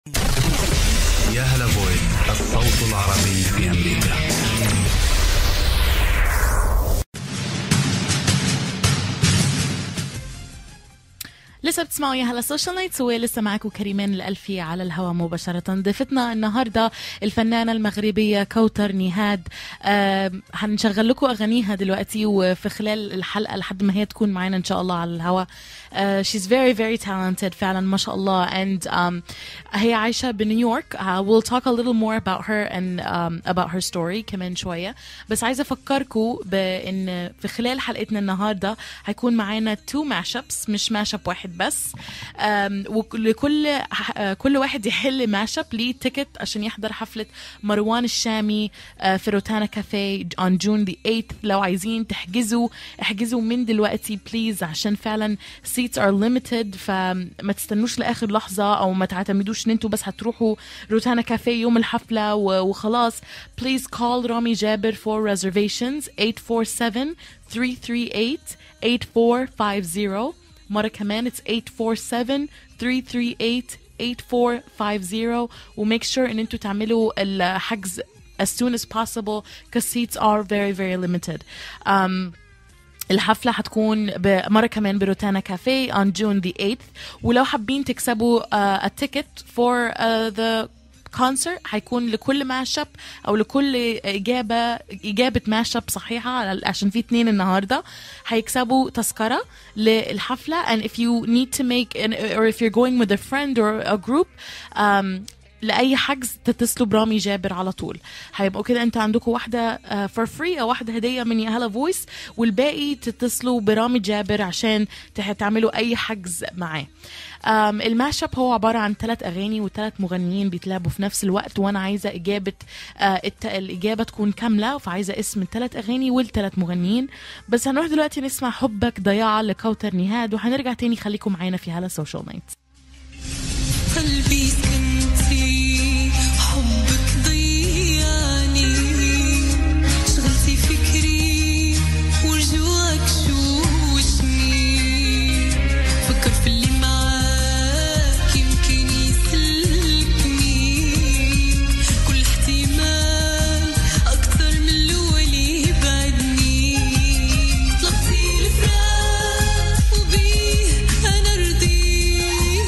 يا هلا فويس الصوت العربي في أمريكا لسه بتسمعوا يا هلا سوشيال نايتس ولسه معكم كريمان الألفي على الهواء مباشرة ضيفتنا النهاردة الفنانة المغربية كوثر نهاد آه هنشغل لكم أغانيها دلوقتي وفي خلال الحلقة لحد ما هي تكون معنا إن شاء الله على الهواء uh, she's very very talented فعلا ما شاء الله and um, هي عايشة بنيويورك uh, we'll talk a little more about her and um, about her story كمان شوية بس عايزة أفكركم بأن في خلال حلقتنا النهاردة هيكون معانا two mashups مش mashup واحد بس um, ولكل uh, كل واحد يحل ماشب ليه تيكت عشان يحضر حفلة مروان الشامي uh, في روتانا كافيه on June the 8th لو عايزين تحجزوا احجزوا من دلوقتي بليز عشان فعلا seats are limited فما تستنوش لاخر لحظه او ما تعتمدوش ان انتوا بس هتروحوا روتانا كافيه يوم الحفله وخلاص please call رامي جابر for reservations 847 338 8450 مرة كمان it's 847 338 8450 وميك sure ان انتوا تعملوا الحجز as soon as possible because seats are very very limited um, الحفلة حتكون مرة كمان بروتانا كافيه on June the 8th ولو حابين تكسبوا uh, a ticket for uh, the كونسرت هيكون لكل ماشب او لكل اجابه اجابه ماشب صحيحه عشان في اتنين النهارده هيكسبوا تذكره للحفله and if you need to make an, or if you're going with a friend or a group um, لاي حجز تتصلوا برامي جابر على طول هيبقوا كده انت عندكم واحده فور فري او واحده هديه من يا هلا فويس والباقي تتصلوا برامي جابر عشان تعملوا اي حجز معاه الماشب هو عبارة عن ثلاث أغاني وثلاث مغنيين بيتلعبوا في نفس الوقت وأنا عايزة إجابة آه الإجابة تكون كاملة فعايزة اسم الثلاث أغاني والثلاث مغنيين بس هنروح دلوقتي نسمع حبك ضياع لكوثر نهاد وهنرجع تاني خليكم معانا في هلا سوشيال نايت قلبي سكنتي حبك ضيعني شغلتي فكري ورجوعك شوشني فكر في اللي معاك يمكن يسلكني كل احتمال أكتر من الأول يبعدني طلبتي الفراق وبيه أنا رضيت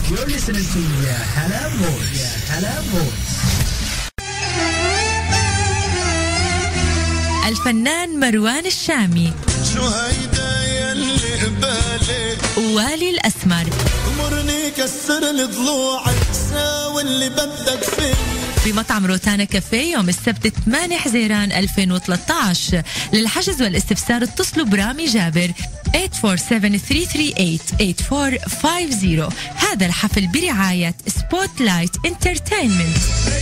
You're listening to يا هلا فويس يا هلا فويس الفنان مروان الشامي شو هيدا يلي قبالي والي الأسمر امرني كسر لي ضلوعك ساوي اللي بدك فيه بمطعم روتانا كافيه يوم السبت 8 حزيران 2013 للحجز والاستفسار اتصلوا برامي جابر 847-338-8450 هذا الحفل برعاية سبوت لايت انترتينمنت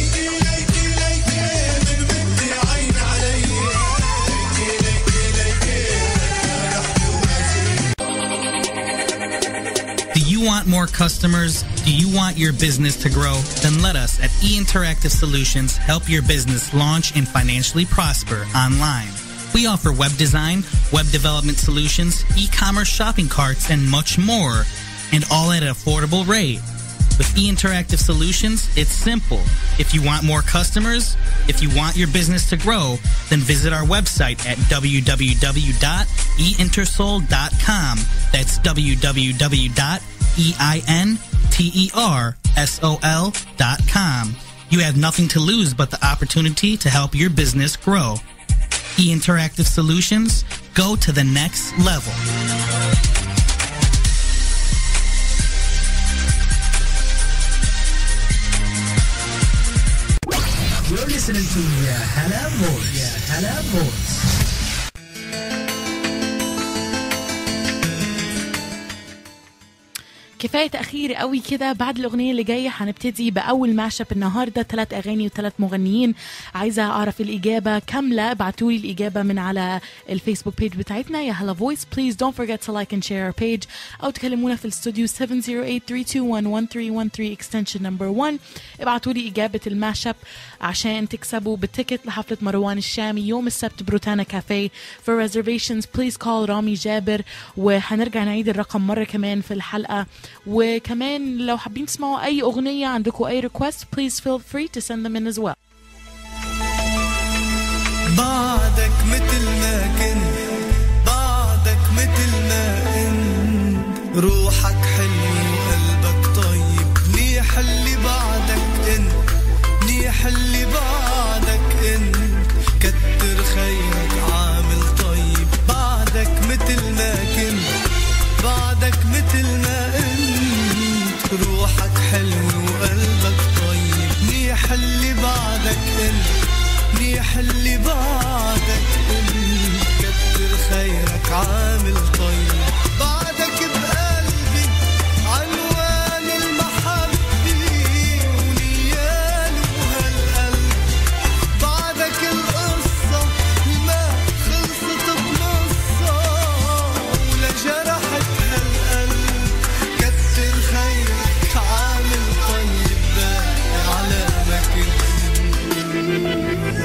Do you want more customers? Do you want your business to grow? Then let us at E Interactive Solutions help your business launch and financially prosper online. We offer web design, web development solutions, e-commerce shopping carts, and much more, and all at an affordable rate. With E Interactive Solutions, it's simple. If you want more customers, if you want your business to grow, then visit our website at www.eintersol.com. That's www.eintersol.com. You have nothing to lose but the opportunity to help your business grow. E Interactive Solutions, go to the next level. You're listening to يا هلا فويس يا هلا فويس كفايه تاخير قوي كده بعد الاغنيه اللي جايه هنبتدي باول ماشب النهارده ثلاث اغاني وثلاث مغنيين عايزه اعرف الاجابه كامله ابعتوا لي الاجابه من على الفيسبوك بيج بتاعتنا يا هلا فويس بليز دونت forget to like and share our page او تكلمونا في الاستوديو 708-321-1313 extension number 1 ابعتوا لي اجابه الماشب عشان تكسبوا بالتيكت لحفله مروان الشامي يوم السبت بروتانا كافيه for reservations please call رامي جابر وهنرجع نعيد الرقم مره كمان في الحلقه وكمان لو حابين تسمعوا اي اغنيه عندكم اي request please feel free to send them in as well بعدك مثل ما كنت بعدك مثل ما انت روحك حلو وقلبك طيب منيح اللي بعدك انت منيح اللي بعدك انت كتر خيرك عامل طيب بعدك مثل ما كنت بعدك مثل ما انت روحك حلو وقلبك طيب منيح اللي بعدك انت منيح اللي بعدك انت كتر خيرك عامل طيب بعدك بقلبي عنوان المحبة ونيال وهالقلب بعدك القصة ما خلصت بنصها ولا جرحت هالقلب كتر خيرك عامل طيب باقي على ما كنت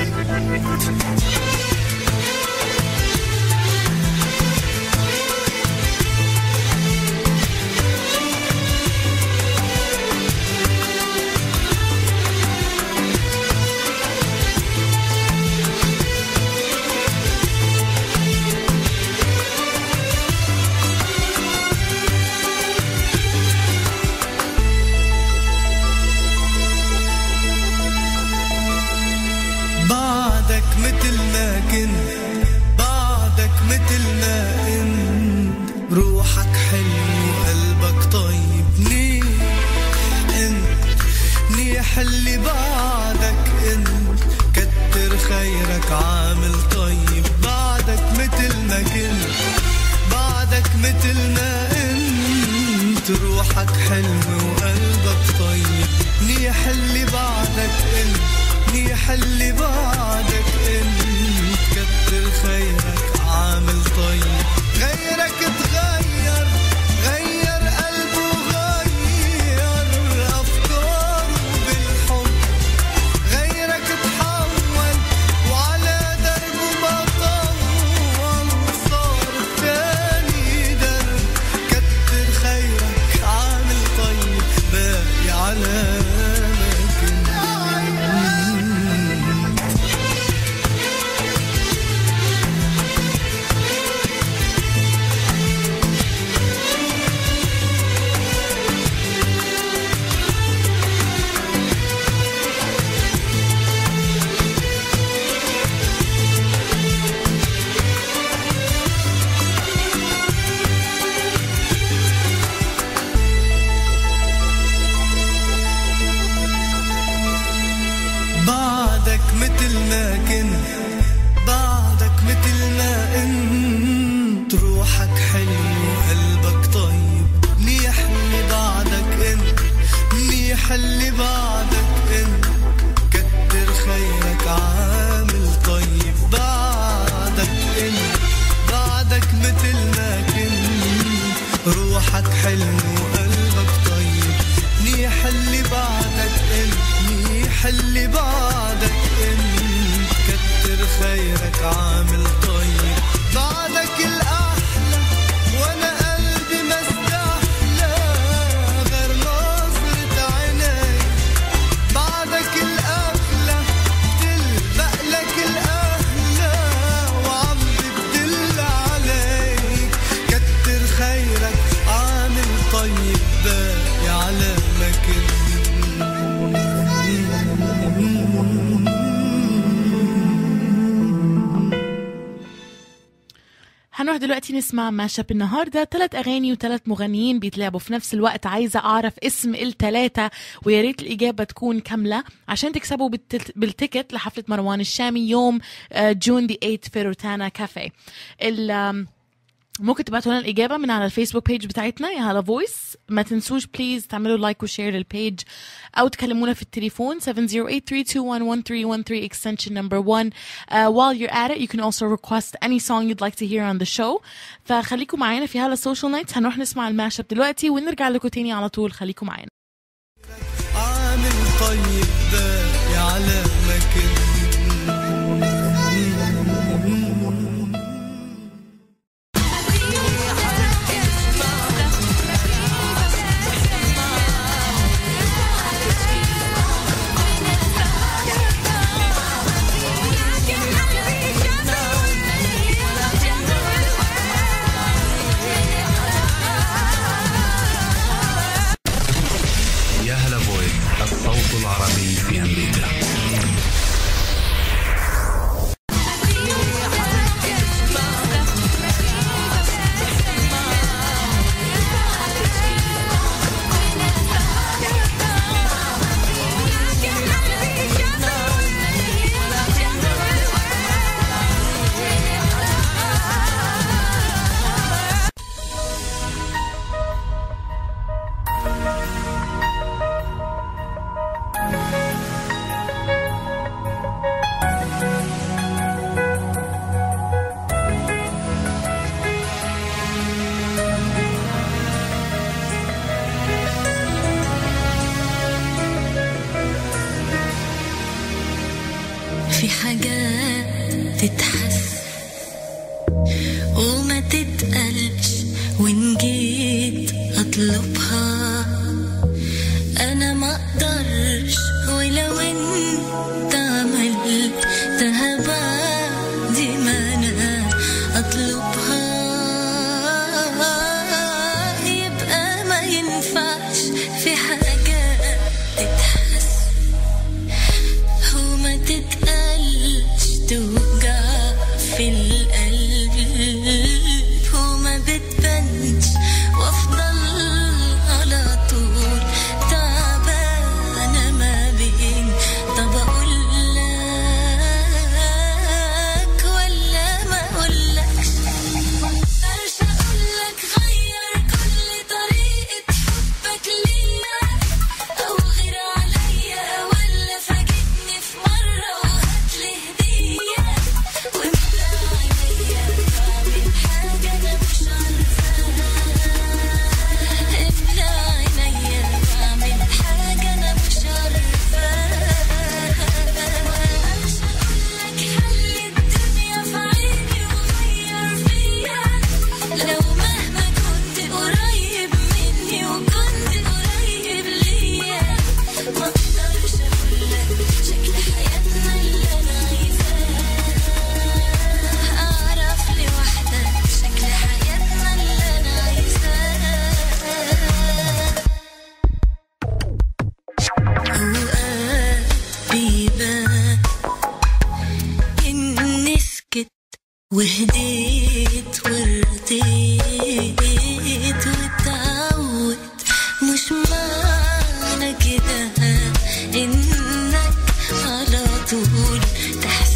بعدك مثل ما كنت بعدك مثل ما انت روحك حلو وقلبك طيب منيح انت منيح اللي بعدك انت كتر خيرك عامل طيب بعدك مثل ما كنت بعدك مثل ما انت روحك حلو وقلبك طيب منيح اللي بعدك انت منيح اللي بعدك انت كتر خيرك عامل طيب غيرك تغير غير قلبه غير افكاره بالحب غيرك تحول وعلى دربه ما طول صار تاني درب كتر خيرك عامل طيب باقي على ما كنت ما كنت بعدك مثل ما انت روحك حلو وقلبك طيب منيح اللي بعدك انت منيح اللي بعدك انت كتر خيرك عامل طيب بعدك انت بعدك مثل ما كنت روحك حلو وقلبك طيب منيح اللي بعدك انت منيح اللي بعدك انت كتر خيرك عامل طيب بعدك الاحلى وانا قلبي ما استحلى غير نظرة عينيك بعدك الأغلى تلبق لك الأهلى وعم بتدل عليك كتر خيرك عامل طيب باقي على هنروح دلوقتي نسمع ماشب النهارده ثلاث اغاني وثلاث مغنيين بيتلعبوا في نفس الوقت عايزه اعرف اسم الثلاثه ويا ريت الاجابه تكون كامله عشان تكسبوا بالتل- بالتيكت لحفله مروان الشامي يوم آه، جون دي 8 في روتانا كافيه ال- آم، ممكن تبعتوا لنا الإجابة من على الفيسبوك بيج بتاعتنا يا هلا فويس ما تنسوش بليز تعملوا لايك وشير للبيج أو تكلمونا في التليفون 708-321-1313 extension number 1 uh, while you're at it you can also request any song you'd like to hear on the show فخليكم معانا في هلا سوشيال نايتس هنروح نسمع الماشب دلوقتي ونرجع لكم تاني على طول خليكم معانا عامل طيب باقي على ما كنت يا هلا فويس الصوت العربي في أمريكا في حاجات تتحس وما تتقلش وإن جيت أطلبها أنا ما أقدرش ولو أنت عملتها بعد ما أنا أطلبها يبقى ما ينفعش في حاجات تتحس وما تتقلش توجع في القلب وما بتبانش وافضل على طول تعبانة ما بين طب اقول لك ولا ما اقولكش مقدرش اقولك غير كل طريقة حبك ليا او غير عليا ولا فاجئني في مرة وهاتلي هدية واملى عينيا بعمل حاجة انا مش عارفاها املى عينيا بعمل حاجة انا مش عارفاها مقدرش اقولك حل الدنيا في عيني وغير فيا لو مهما كنت قريب مني وكنت قريب ليا ما اقدرش اقولك شكل حياتنا اللي انا عايزاه اعرف لي واحدة شكل حياتنا اللي انا عايزاه اوقات بيبان اني سكت وهديت ورديت واتعودت مش معنى كده انك على طول تحس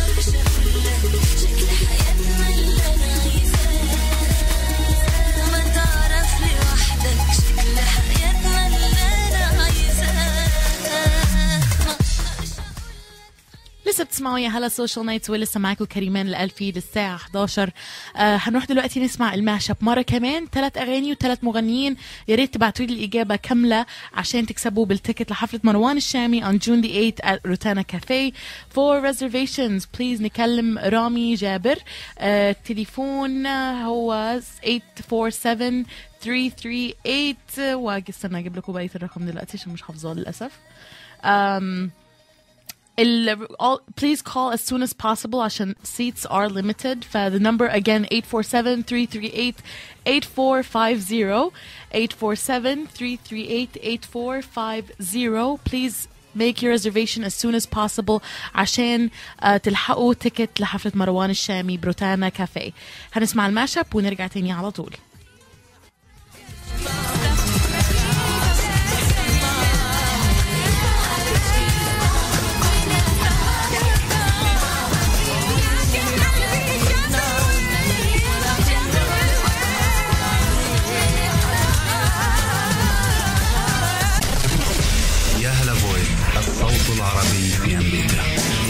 شكل حياتنا اللي انا عايزاه ما تعرف لي وحدك شكل حياتنا اللي انا عايزاه ما لسه بتسمعوا يا هلا سوشيال نايتس ولسه معاكم كريمان الألفي للساعة 11 آه هنروح دلوقتي نسمع الماشب مرة كمان ثلاث أغاني وثلاث مغنيين يا ريت تبعتوا لي الإجابة كاملة عشان تكسبوا بالتيكت لحفلة مروان الشامي on June the 8th at Rotana Cafe for reservations please نكلم رامي جابر آه التليفون هو 847 338 واستنى اجيب لكم بقيه الرقم دلوقتي عشان مش حافظاه للاسف um, ال all, please call as soon as possible عشان seats are limited ف the number again 847-338-8450 847-338-8450 please make your reservation as soon as possible عشان uh, تلحقوا تيكت لحفلة مروان الشامي بروتانا كافيه هنسمع الماشب ونرجع تاني على طول يا هلا فويس الصوت العربي في أمريكا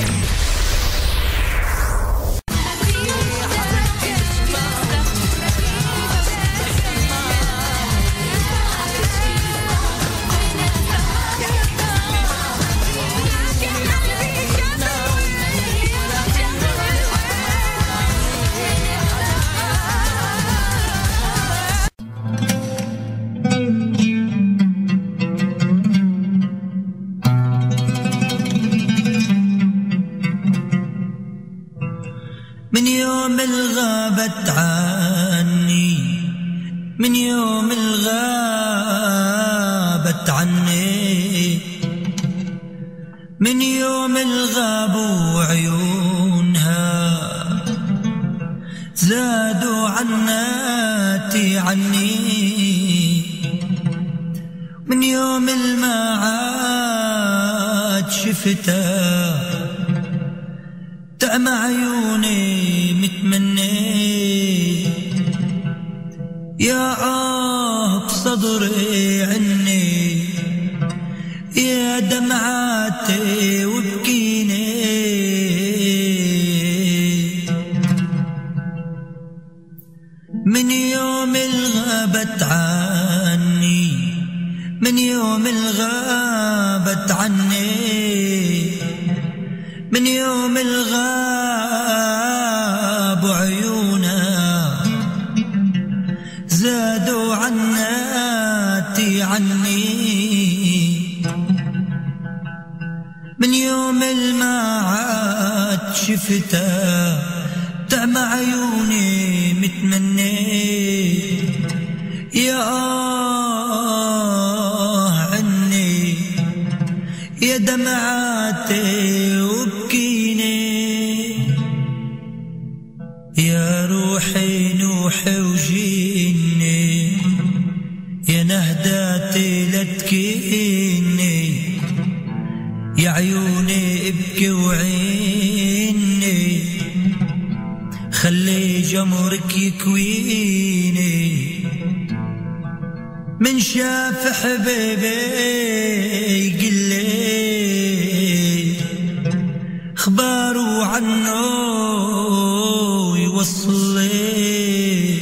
من يوم الغابت عني من يوم الغابت عني من يوم الغابوا عيونها زادوا عناتي عني من يوم المعاد شفتها تعمى عيوني متمني يا آه بصدري عني يا دمعاتي وبكيني من يوم الغابت عني من يوم الغابت عني من يوم الغاب عيونا زادوا عناتي عني من يوم المعاد شفتها تعمى عيوني متمني يا آه عني يا دمعاتي وبكيني يا روحي نوحي وجيني يا نهداتي لا تكيني يا عيوني ابكي وعيني خلي جمرك يكويني من شاف حبيبي يقلي اخباره عنه يوصل لي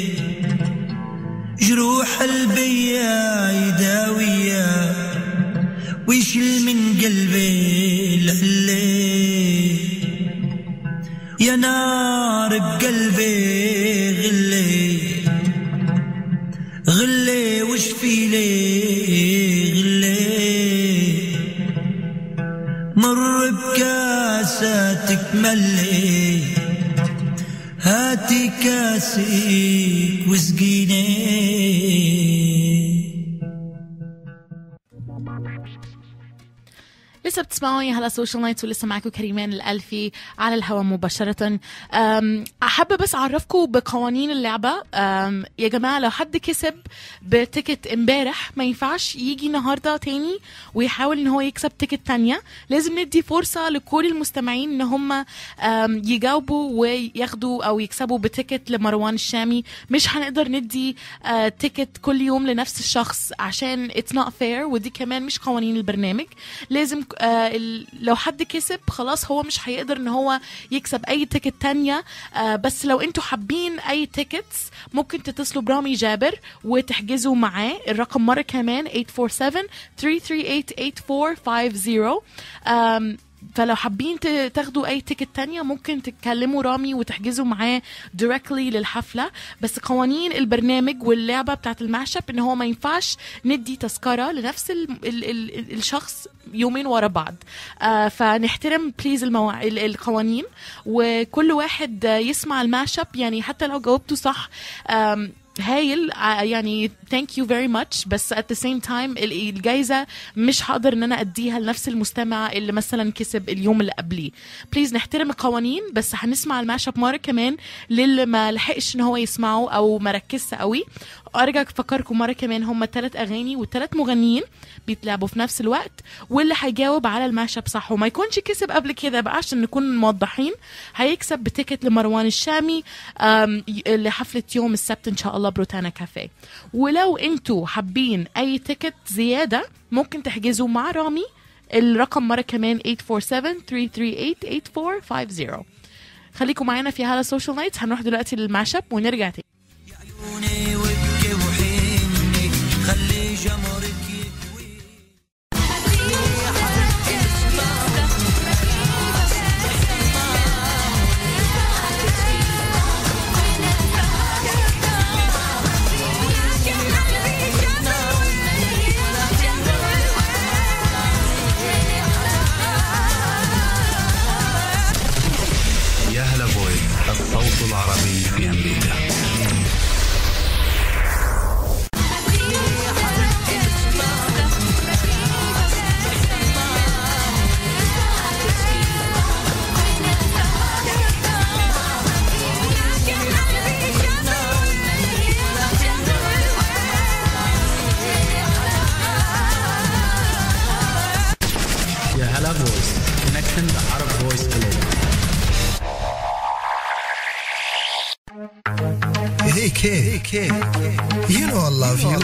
جروح قلبي يداوية ويشيل من قلبي العلي يا نار بقلبي غلي غلي وش في لي غلي مر بكاساتك ملي هاتي كاسك واسقيني لسه بتسمعوني هلا سوشيال نايتس ولسه معكم كريمان الألفي على الهواء مباشرة أم، أحب بس أعرفكم بقوانين اللعبة أم، يا جماعة لو حد كسب بتيكت امبارح ما ينفعش يجي النهاردة تاني ويحاول ان هو يكسب تيكت تانية لازم ندي فرصة لكل المستمعين ان هم أم، يجاوبوا وياخدوا او يكسبوا بتيكت لمروان الشامي مش هنقدر ندي آه، تيكت كل يوم لنفس الشخص عشان it's not fair ودي كمان مش قوانين البرنامج لازم آه، ال- لو حد كسب خلاص هو مش هيقدر ان هو يكسب اي تيكت تانية آه، بس لو انتوا حابين اي تيكتس ممكن تتصلوا برامي جابر وتحجزوا معاه الرقم مرة كمان 847 338 8450 آم، فلو حابين ت- تاخدوا اي تيكت تانية ممكن تتكلموا رامي وتحجزوا معاه directly للحفلة بس قوانين البرنامج واللعبة بتاعت المعشب ان هو ما ينفعش ندي تذكرة لنفس ال ال ال الشخص يومين ورا بعض آه فنحترم بليز المواع... ال- القوانين وكل واحد آه، يسمع الماشب يعني حتى لو جاوبته صح آم، هايل ع- يعني ثانك يو فيري ماتش بس at the same time ال- الجايزه مش هقدر ان انا اديها لنفس المستمع اللي مثلا كسب اليوم اللي قبليه بليز نحترم القوانين بس هنسمع الماشب مره كمان للي ما لحقش ان هو يسمعه او ما ركزش قوي ارجع افكركم مره كمان هم ثلاث اغاني وثلاث مغنيين بيتلعبوا في نفس الوقت واللي هيجاوب على الماشب صح وما يكونش كسب قبل كده بقى عشان نكون موضحين هيكسب بتيكت لمروان الشامي آم، ي- لحفله يوم السبت ان شاء الله بروتانا كافيه ولو انتوا حابين اي تيكت زياده ممكن تحجزوا مع رامي الرقم مره كمان 847 338 8450 خليكم معانا في هلا سوشيال نايتس هنروح دلوقتي للماشب ونرجع تاني عيوني وابكي وحيني خلي جمرك يكوي يا هلا فويس الصوت العربي في أمريكا يا هلا فويس connecting the Arab voice global Hey kid, hey kid, you know I love you.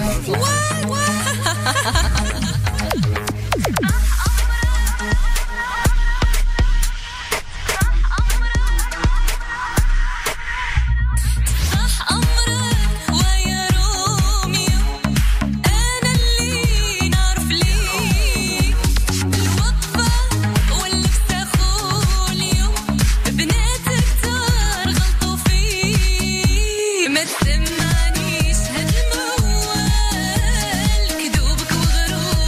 صح أمرك ويا روميو أنا اللي نعرف ليك الوقفة واللبسة خوليو بنات كتار غلطوا فيه ما تسمعنيش هالموال كذوبك وغرور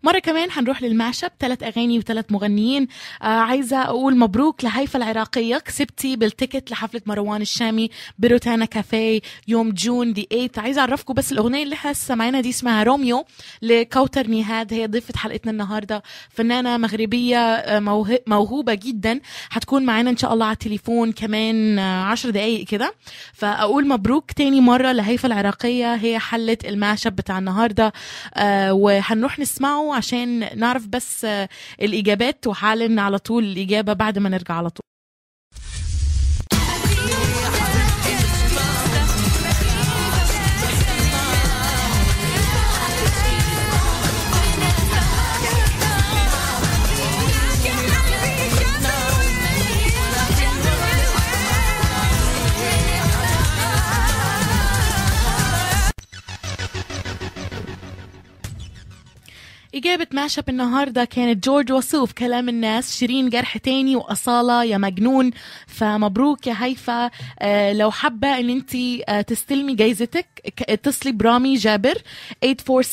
مرة كمان حنروح للماشب ثلاث أغاني وثلاث مغنيين آه عايزة أقول مبروك لهيفا العراقية كسبتي بالتيكت لحفلة مروان الشامي بروتانا كافيه يوم جون دي 8 عايزة أعرفكم بس الأغنية اللي احنا سمعنا دي اسمها روميو لكوتر نهاد هي ضيفة حلقتنا النهاردة فنانة مغربية آه، موه- موهوبة جدا حتكون معانا إن شاء الله على التليفون كمان آه، عشر دقايق كده فأقول مبروك تاني مرة لهيفا العراقية هي حلت الماشب بتاع النهاردة آه وهنروح نسمعه عشان نعرف بس آه الإجابات وحالا على طول الإجابة بعد ما نرجع على طول إجابة ماشب النهاردة كانت جورج وسوف كلام الناس شيرين جرح تاني وأصالة يا مجنون فمبروك يا هيفا آه لو حابة ان انت آه تستلمي جايزتك ك- اتصلي برامي جابر 847-338-8450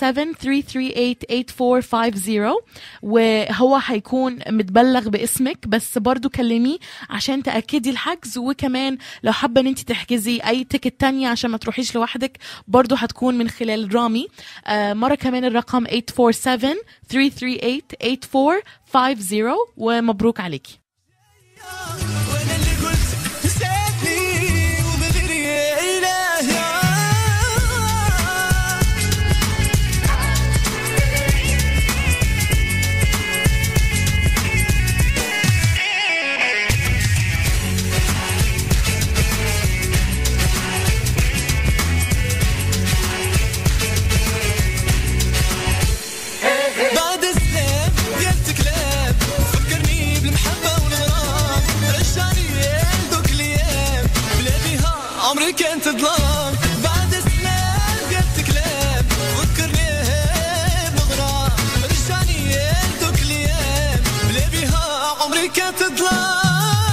وهو هيكون متبلغ باسمك بس برضو كلميه عشان تأكدي الحجز وكمان لو حابة ان انت تحجزي اي تيكت تانية عشان ما تروحيش لوحدك برضو هتكون من خلال رامي آه مرة كمان الرقم 847 338 8450 ومبروك عليكي وانا اللي قلت نسيتني وبغيري الهي بعد السلام قلت كلام فكرني بالمحبة والغرام رجعني لذوك الأيام بلا بيها عمري كانت ظلام بعد السلام قلت كلام فكرني بالغرام رجعني لذوك الأيام بلا بيها عمري كانت ظلام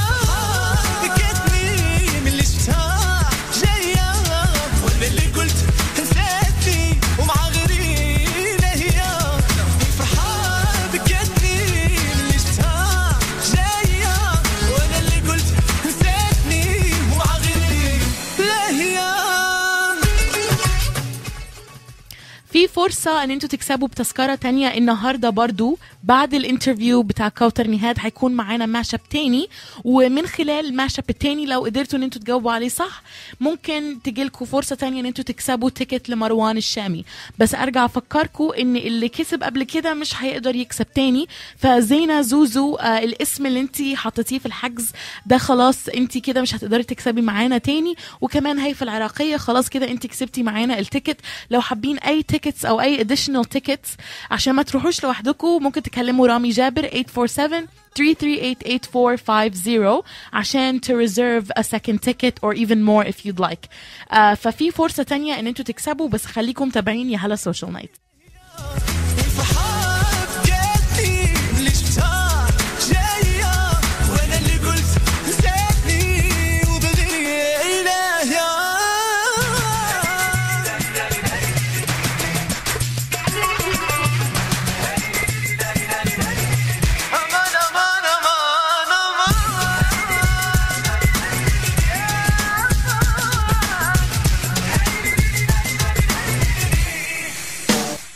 بكتني من اللي شفتها جاية وانا اللي قلت نسيتني ومع غيري لهيا فرحان بكتني من اللي شفتها جاية وانا اللي قلت نسيتني ومع غيري لهيا في فرصة ان انتوا تكسبوا بتذكرة تانية النهاردة برضو بعد الانترفيو بتاع كوثر نهاد هيكون معانا ماشب تاني ومن خلال الماشب التاني لو قدرتوا ان انتوا تجاوبوا عليه صح ممكن تجيلكوا فرصة تانية ان انتوا تكسبوا تيكت لمروان الشامي بس ارجع افكركم ان اللي كسب قبل كده مش هيقدر يكسب تاني فزينة زوزو آه الاسم اللي انت حطيتيه في الحجز ده خلاص انت كده مش هتقدري تكسبي معانا تاني وكمان هيفا العراقية خلاص كده انت كسبتي معانا التيكت لو حابين اي تيكتس او اي additional تيكتس عشان ما تروحوش لوحدكم ممكن تكلموا رامي جابر 847 338-8450 عشان to reserve a second ticket or even more if you'd like uh, ففي فرصة تانية ان انتوا تكسبوا بس خليكم متابعين يا هلا سوشيال نايت فرحان بكتني من اللي شفتها جاية وانا اللي قلت نسيتني وبغيري لهيا أمان أمان أمان أمان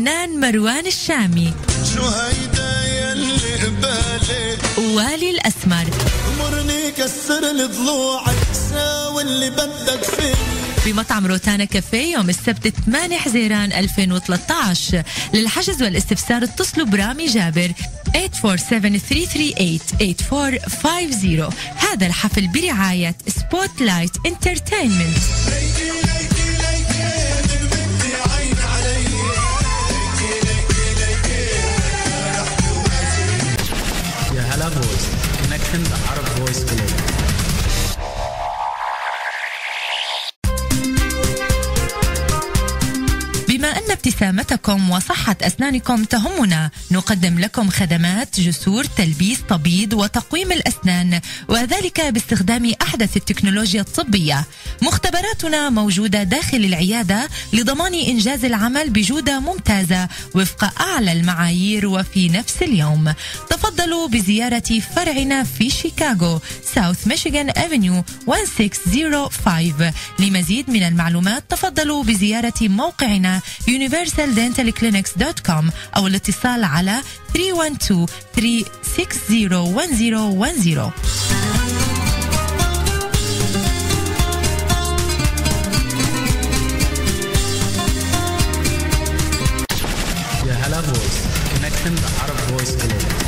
الفنان مروان الشامي شو هيدا يلي قبالي والي الأسمر مرني كسر لي ضلوعك ساوي اللي بدك فيه بمطعم روتانا كافيه يوم السبت 8 حزيران 2013 للحجز والاستفسار اتصلوا برامي جابر 847-338-8450 هذا الحفل برعاية سبوت لايت انترتينمنت يا هلا فويس connecting the Arab voice global. بما أن ابتسامتكم وصحة أسنانكم تهمنا نقدم لكم خدمات جسور تلبيس تبييض وتقويم الأسنان وذلك باستخدام أحدث التكنولوجيا الطبية مختبراتنا موجودة داخل العيادة لضمان إنجاز العمل بجودة ممتازة وفق أعلى المعايير وفي نفس اليوم تفضلوا بزيارة فرعنا في شيكاغو ساوث ميشيغان افنيو 1605 لمزيد من المعلومات تفضلوا بزيارة موقعنا universaldentalclinics.com أو الاتصال على 312 360 1010 يا هلا فويس connecting the Arab voice global.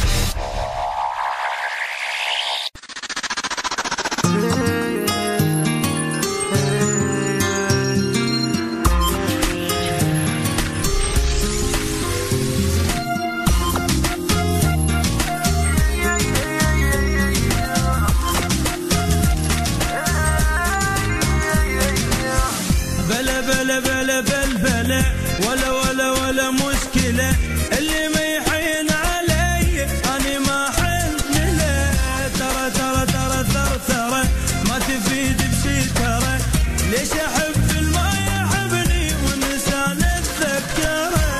بلا بلا بلا بلا بلا ولا ولا ولا مشكلة اللي ما يحين علي أنا ما حن له ترى ترى ترى ترى ترى ما تفيد بشي ترى ليش أحب الما يحبني والنسان اتذكره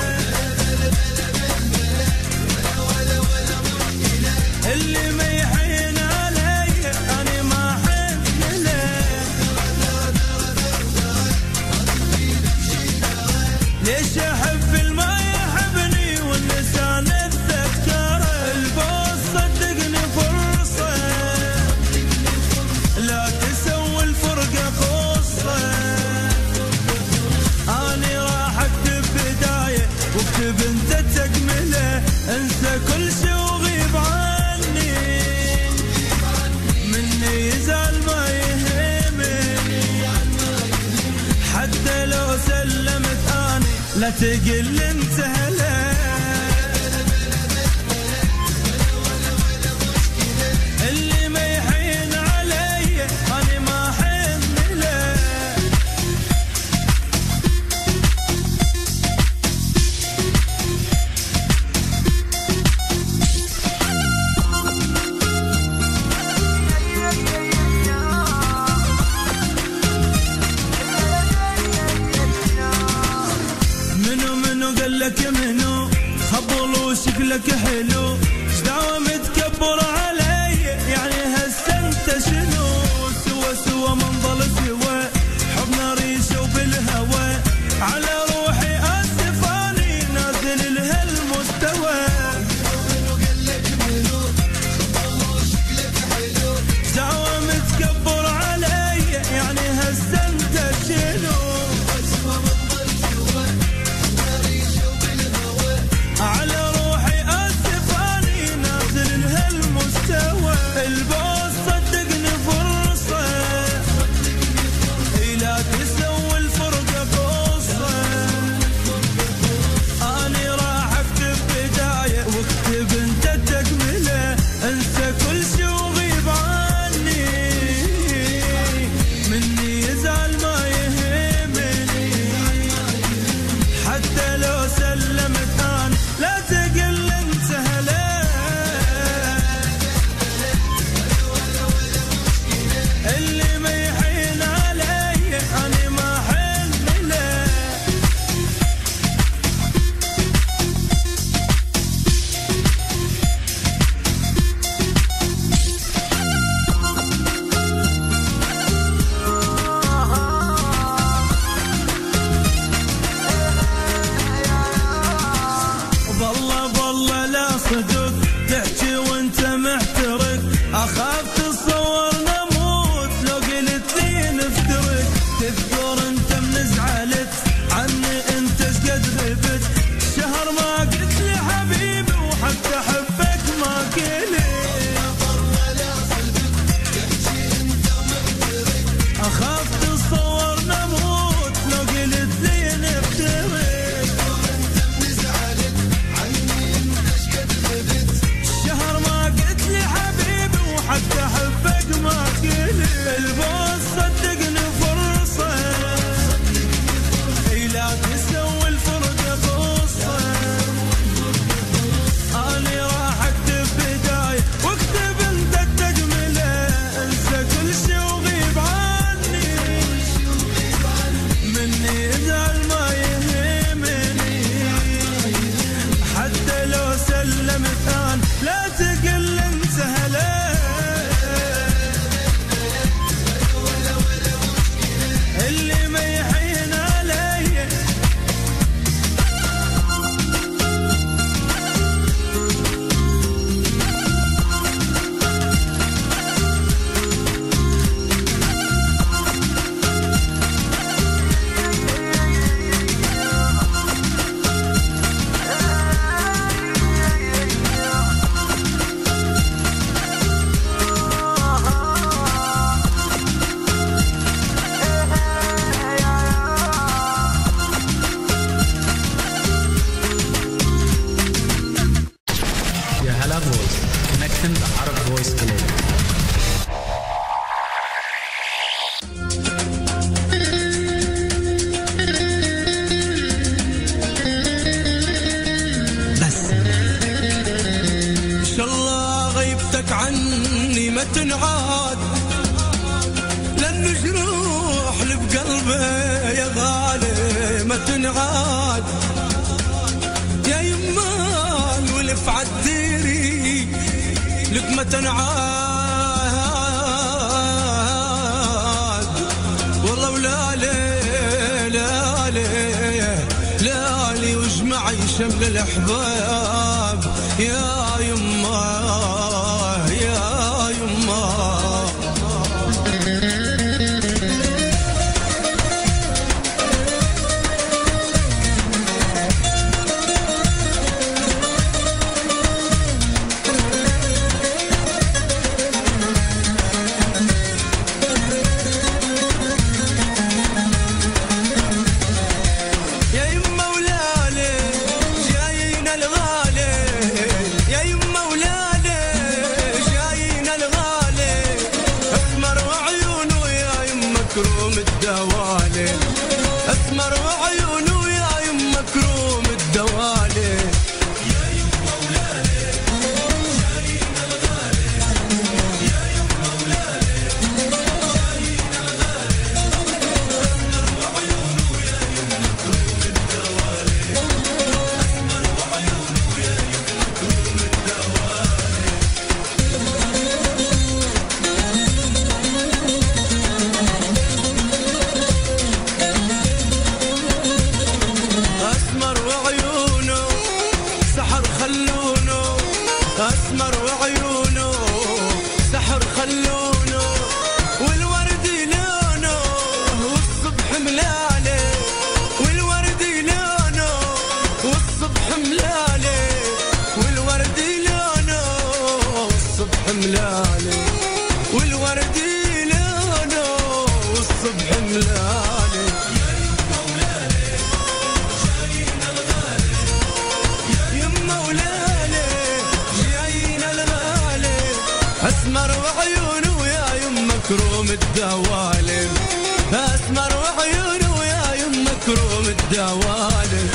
اللي ما يحين علي أنا ما حن له ليش احب الما يحبني والنسان اتذكر البوس صدقني فرصة لا تسوي الفرقة قصة اني راح اكتب بداية واكتب انت تكملة انسى كل شي وغيب عني مني يزعل ما يهمني حتى لو سلمت اني لا تقل انت هلا اللي ما يحين علي اني ما حن له منو منو قال لك منو خبل وشكلك حلو ايش دعوة متكبر علي يعني هسه انت شنو سوا سوا منظل سوا حبنا ريشه وبالهوى على روحي اسفاني نازل لهالمستوى دعوة متكبر علي يعني هسه انت شنو على روحي اسفاني ما تنعاد لأنه جروح اللي بقلبي يا غالي ما تنعاد يا يمان ولف عالديري لك ما تنعاد والله ولا لي لا لي لا لي واجمعي شمل الاحباب يا يما يا يما يا يما ولالي جايين الغالي يا يما ولالي جايين الغالي اسمر وعيونه يا يما كروم الدوالي اسمر وعيونه يا يما كروم الدوالي يا يما ولالي جايين الغالي يا يما ولالي جايين الغالي اسمر وعيونه يا يما كروم الدوالي اسمر وعيونه يا يما كروم الدوالي اسمر وعيونه سحر خلونه اسمر وعيونه سحر خلونه والورد لونه والصبح ملاله والورد لونه والصبح ملاله والورد لونه والصبح ملاله والورد لونه والصبح ملاله يما ولالي جايين الغالي اسمر وعيونه يا يما كروم الدوالي اسمر وعيونه يا يما كروم الدوالي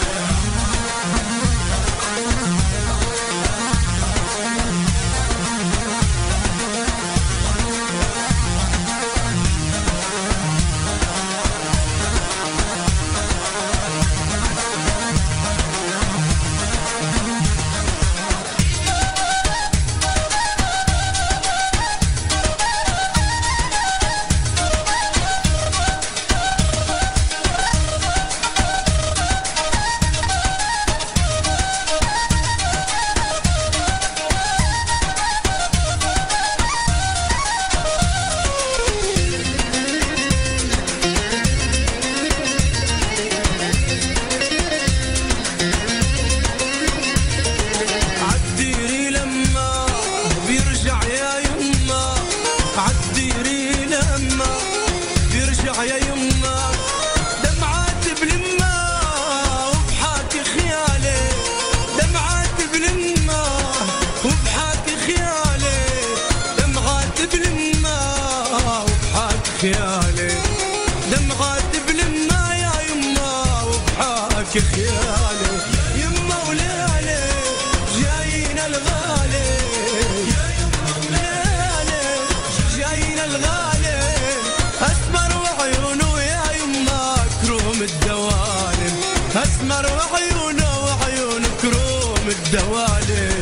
عالديري لما بيرجع يا يما عالديري لما بيرجع يا يما دمعات بلما وبحاكي خيالي دمعات بلما وبحاكي خيالي دمعات بلما وبحاكي خيالي دمعات بلما يا يما وبحاكي خيالي يما وليالي جايين الغالي يا يما وليالي جايين الغالي اسمر وعيونه يا يما كروم الدوالي اسمر وعيونه وعيون كروم الدوالي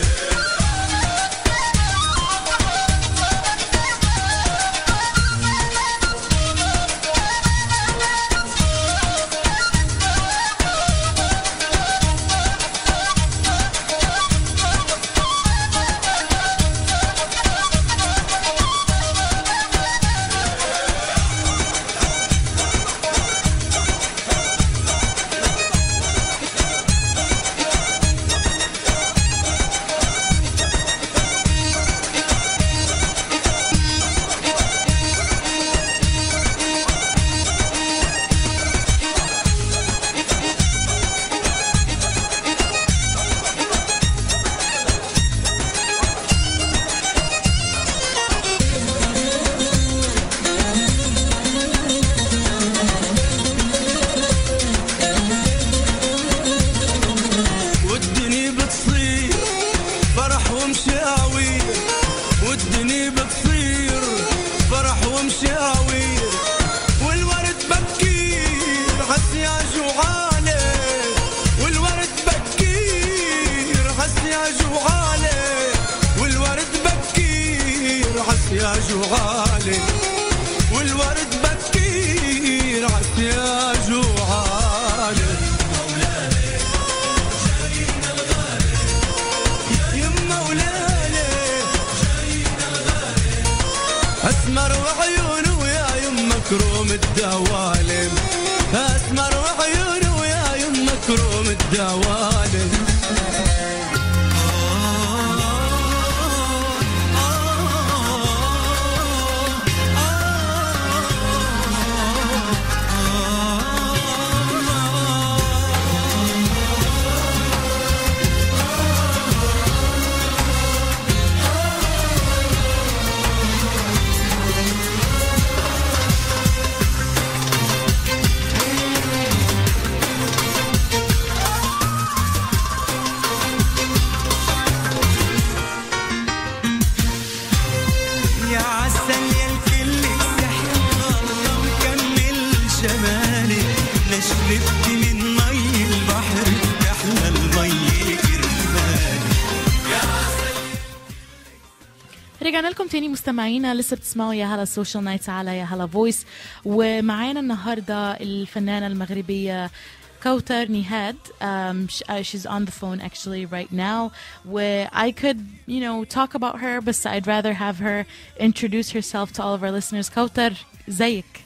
عسياج وغالي والورد بكير عسياج وعالي يما ولالي اسمر وعيونه ويا يما كروم الدوالم اسمر وعيونه ويا يما كروم الدوالم يا عسل يا الكل السحر الله مكمل جمالي لا شربت من مي البحر احلى المي كرمالي رجعنا لكم تاني مستمعينا لسه بتسمعوا يا هلا سوشيال نايتس على يا هلا فويس ومعانا النهارده الفنانه المغربيه كوثر نهاد um, sh- uh, she's on the phone actually right now where I could you know talk about her but I'd rather have her introduce herself to all of our listeners كوثر ازيك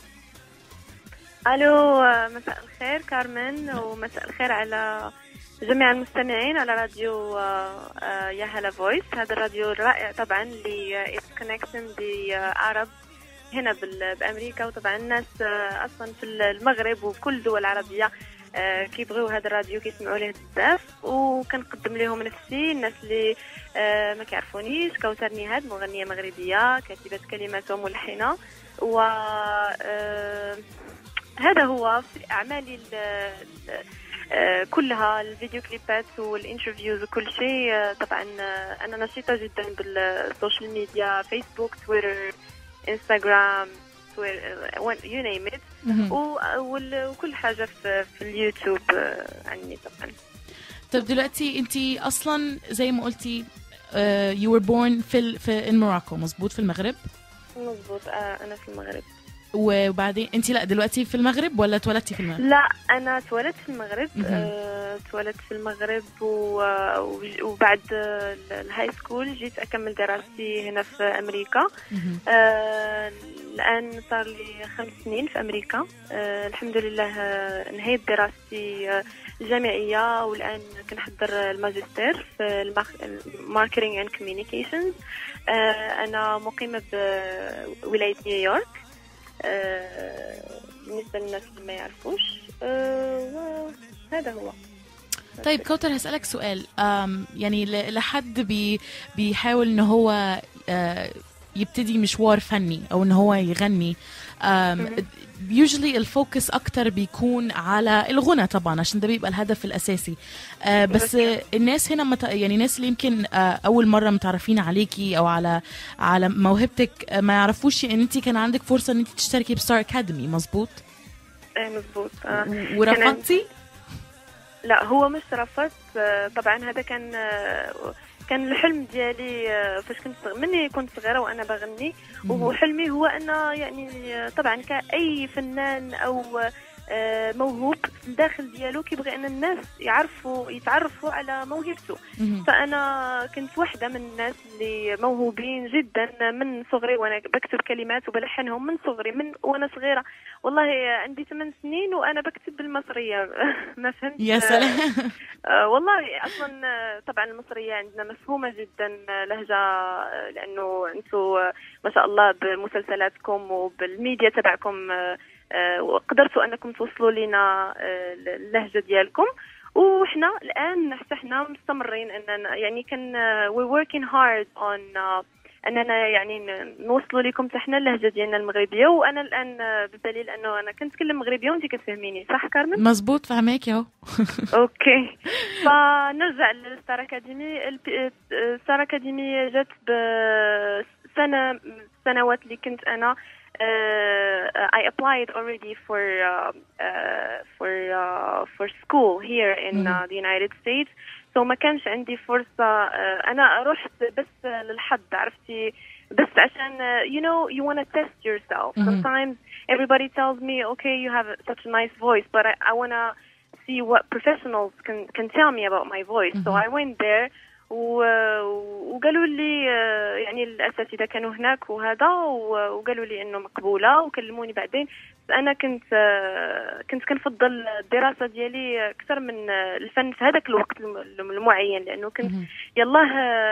الو مساء الخير كارمن ومساء الخير على جميع المستمعين على راديو آه، آه، يا هلا فويس هذا الراديو الرائع طبعا اللي كونكشن بعرب هنا بال- بامريكا وطبعا الناس آه، اصلا في المغرب وكل الدول العربيه آه، كيبغيو هذا الراديو كيسمعوا ليه بزاف وكنقدم لهم نفسي الناس اللي آه، ما كيعرفونيش كوثر نهاد مغنيه مغربيه كاتبه كلمات وملحنه و آه، هذا هو في اعمالي ال- ال- آه، كلها الفيديو كليبات والانترفيوز وكل شيء آه، طبعا آه، انا نشيطه جدا بالسوشيال ميديا فيسبوك تويتر انستغرام يو نيم ات مهم. وكل حاجه في, في اليوتيوب آه، عني طبعا طب دلوقتي انت اصلا زي ما قلتي uh, you were born في ال- في in Morocco مظبوط في المغرب مضبوط آه، انا في المغرب وبعدين انت لا دلوقتي في المغرب ولا اتولدتي في المغرب لا انا اتولدت في المغرب مهم. آه، اتولدت في المغرب و- و- وبعد آه، ال- الهاي سكول جيت اكمل دراستي هنا في امريكا مهم. آه، الان صار لي خمس سنين في امريكا آه، الحمد لله آه، نهيت دراستي آه، الجامعيه والان كنحضر الماجستير في الماركتينج اند كوميونيكيشنز انا مقيمه بولايه نيويورك آه، بالنسبه للناس اللي ما يعرفوش آه، وهذا هو طيب كوثر هسألك سؤال أم يعني ل- لحد بي بيحاول ان هو آه، يبتدي مشوار فني او ان هو يغني um, usually الفوكس اكتر بيكون على الغنى طبعا عشان ده بيبقى الهدف الاساسي آه بس آه، الناس هنا مت... يعني الناس اللي يمكن آه اول مره متعرفين عليكي او على على موهبتك آه، ما يعرفوش ان انت كان عندك فرصه ان انت تشتركي بستار اكاديمي مظبوط ايه مزبوط آه. و- ورفضتي لا هو مش رفضت آه، طبعا هذا كان آه، كان الحلم ديالي آه، فاش كنت صغ- مني كنت صغيره وانا بغني وحلمي هو ان يعني آه، طبعا كاي فنان او آه، موهوب في الداخل ديالو كيبغي ان الناس يعرفوا يتعرفوا على موهبته مهم. فانا كنت واحده من الناس اللي موهوبين جدا من صغري وانا بكتب كلمات وبلحنهم من صغري من وانا صغيره والله عندي ثمان سنين وانا بكتب بالمصريه ما فهمت يا سلام آه، والله اصلا آه، طبعا المصريه عندنا مفهومه جدا آه، لهجه آه، لانه انتم آه، ما شاء الله بمسلسلاتكم وبالميديا تبعكم آه، آه، قدرتوا انكم توصلوا لنا آه، اللهجه ديالكم وحنا الان حتى حنا مستمرين اننا يعني كان وي working hard on آه، اننا يعني ن- نوصلوا لكم حتى حنا اللهجه ديالنا المغربيه وانا الان آه، بالدليل انه انا كنتكلم مغربيه وانت كتفهميني صح كارمن مظبوط فهماكي اهو اوكي فنرجع للستار اكاديمي الب- الستار اكاديمي جات بسنه من السنوات اللي كنت انا uh, I applied already for uh, uh, for uh, for school here in uh, the United States so ما كانش عندي فرصة uh, أنا رحت بس للحد عرفتي بس عشان uh, you know you want to test yourself Mhm. sometimes everybody tells me okay you have such a nice voice but I, I want to see what professionals can can tell me about my voice so I went there و- وقالوا لي آه، يعني الاساتذه كانوا هناك وهذا و- وقالوا لي انه مقبوله وكلموني بعدين بس انا كنت آه، كنت كنفضل الدراسه ديالي اكثر من آه، الفن في هذاك الوقت الم- المعين لانه كنت يلاه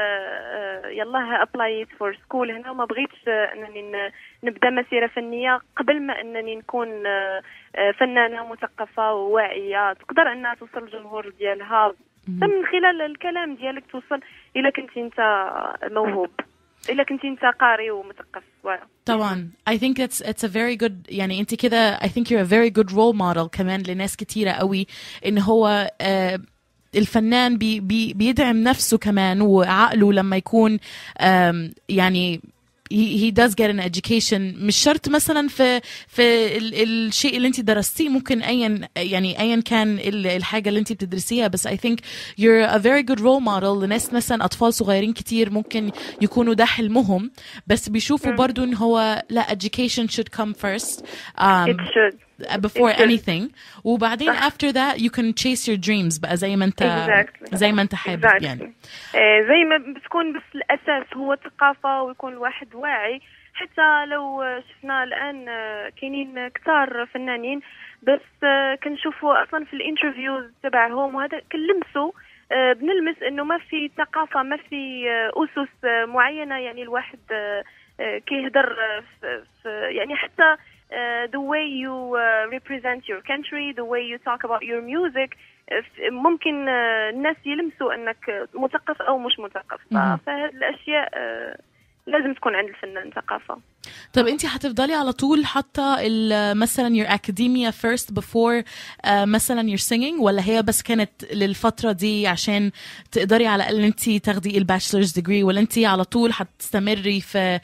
آه، يلاه ابلايت فور سكول هنا وما بغيتش آه، انني ن- نبدا مسيره فنيه قبل ما انني نكون آه، آه، فنانه مثقفه وواعيه تقدر انها توصل الجمهور ديالها من خلال الكلام ديالك توصل الا كنتي انت موهوب الا كنتي انت قاري ومثقف فوالا طبعا I think it's it's a very good يعني انت كده I think you're a very good role model كمان لناس كتيرة قوي ان هو آه الفنان بي بي بيدعم نفسه كمان وعقله لما يكون آم، يعني he, he does get an education مش شرط مثلا في في ال, الشيء اللي انت درستيه ممكن ايا يعني ايا كان ال- الحاجه اللي انت بتدرسيها بس I think you're a very good role model لناس مثلا اطفال صغيرين كتير ممكن يكونوا ده حلمهم بس بيشوفوا برضو ان هو لا education should come first um, it should before It should. anything وبعدين after that you can chase your dreams بقى زي ما انت Exactly. زي ما انت حابب Exactly. يعني آه، زي ما بتكون بس الاساس هو الثقافه ويكون الواحد واعي حتى لو آه، شفنا الان آه، كاينين كتار فنانين بس آه، كنشوفوا اصلا في الانترفيوز تبعهم وهذا كنلمسوا آه، بنلمس انه ما في ثقافه ما في آه، اسس آه، معينه يعني الواحد آه، آه، كيهدر آه، في في- يعني حتى uh, the way you uh, represent your country, the way you talk about your music uh, ف- ممكن uh, الناس يلمسوا انك مثقف او مش مثقف ف- مهم. فهذه الاشياء uh, لازم تكون عند الفنان ثقافه طب انت هتفضلي على طول حاطه ال- مثلا your academia first before uh, مثلا your singing ولا هي بس كانت للفتره دي عشان تقدري على الاقل انت تاخدي الباشلرز degree ولا انت على طول هتستمري في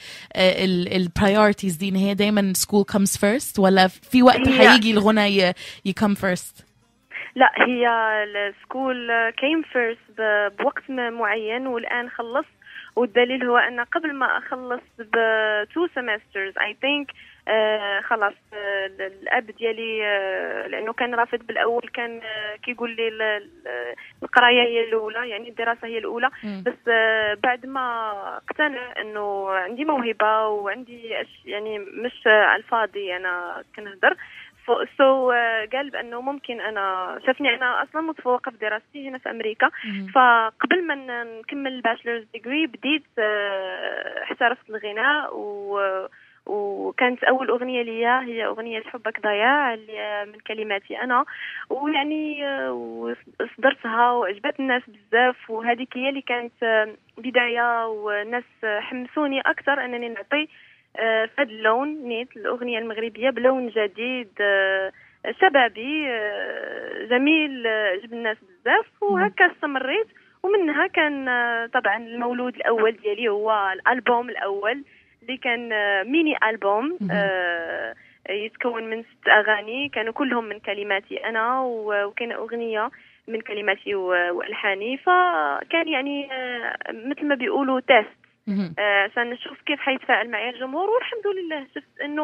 ال priorities دي ان هي دايما school comes first ولا في وقت هي- هيجي الغنى ي- ي come first لا هي السكول كيم فيرست بوقت م- معين والان خلصت والدليل هو ان قبل ما اخلص ب two semesters I think آه خلاص آه الاب ديالي آه لانه كان رافض بالاول كان آه كيقول لي ال- ال- القرايه هي الاولى يعني الدراسه هي الاولى مم. بس آه بعد ما اقتنع انه عندي موهبه وعندي أش يعني مش آه، على الفاضي انا كنهضر سو قال بانه ممكن انا شافني انا اصلا متفوقه في دراستي هنا في امريكا فقبل ما ن- نكمل الباشلرز ديجري بديت آه، احترفت الغناء و وكانت اول اغنيه ليا هي اغنيه حبك ضياع اللي من كلماتي انا ويعني آه، وصدرتها وعجبت الناس بزاف وهذيك هي اللي كانت آه، بدايه والناس آه، حمسوني اكثر انني نعطي آه، في هذا اللون نيت الاغنيه المغربيه بلون جديد آه، شبابي آه، جميل آه، عجب الناس بزاف وهكا استمريت ومنها كان آه، طبعا المولود الاول ديالي هو الالبوم الاول اللي كان آه، ميني البوم آه، يتكون من ست اغاني كانوا كلهم من كلماتي انا و- وكان اغنيه من كلماتي و- والحاني فكان يعني آه، مثل ما بيقولوا تيست مهم. آه، عشان نشوف كيف حيتفاعل معي الجمهور والحمد لله شفت انه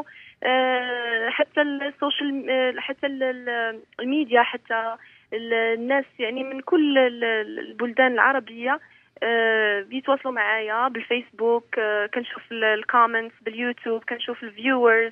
آه، حتى السوشيال آه، حتى ال- ال- الميديا حتى ال- الناس يعني من كل ال- ال- البلدان العربيه آه، بيتواصلوا معايا بالفيسبوك آه، كنشوف الكومنتس باليوتيوب كنشوف الفيورز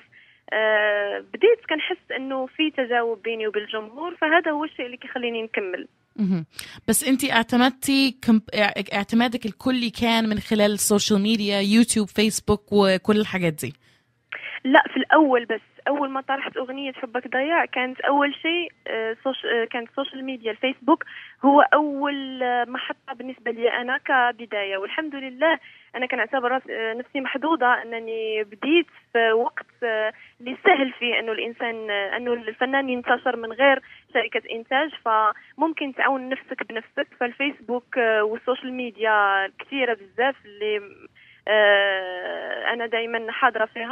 بديت كنحس انه في تجاوب بيني وبين الجمهور فهذا هو الشيء اللي كيخليني نكمل مهم. بس انت اعتمدتي كم... اعتمادك الكلي كان من خلال السوشيال ميديا يوتيوب فيسبوك وكل الحاجات دي لا في الاول بس اول ما طرحت اغنيه حبك ضياع كانت اول شيء آه، سوش... آه، كانت السوشيال ميديا الفيسبوك هو اول آه، محطه بالنسبه لي انا كبدايه والحمد لله انا كنعتبر راس- آه، نفسي محظوظه انني بديت في وقت آه، اللي سهل فيه انه الانسان آه، انه الفنان ينتشر من غير شركه انتاج فممكن تعاون نفسك بنفسك فالفيسبوك آه، والسوشيال ميديا كثيره بزاف اللي آه، انا دائما حاضره فيها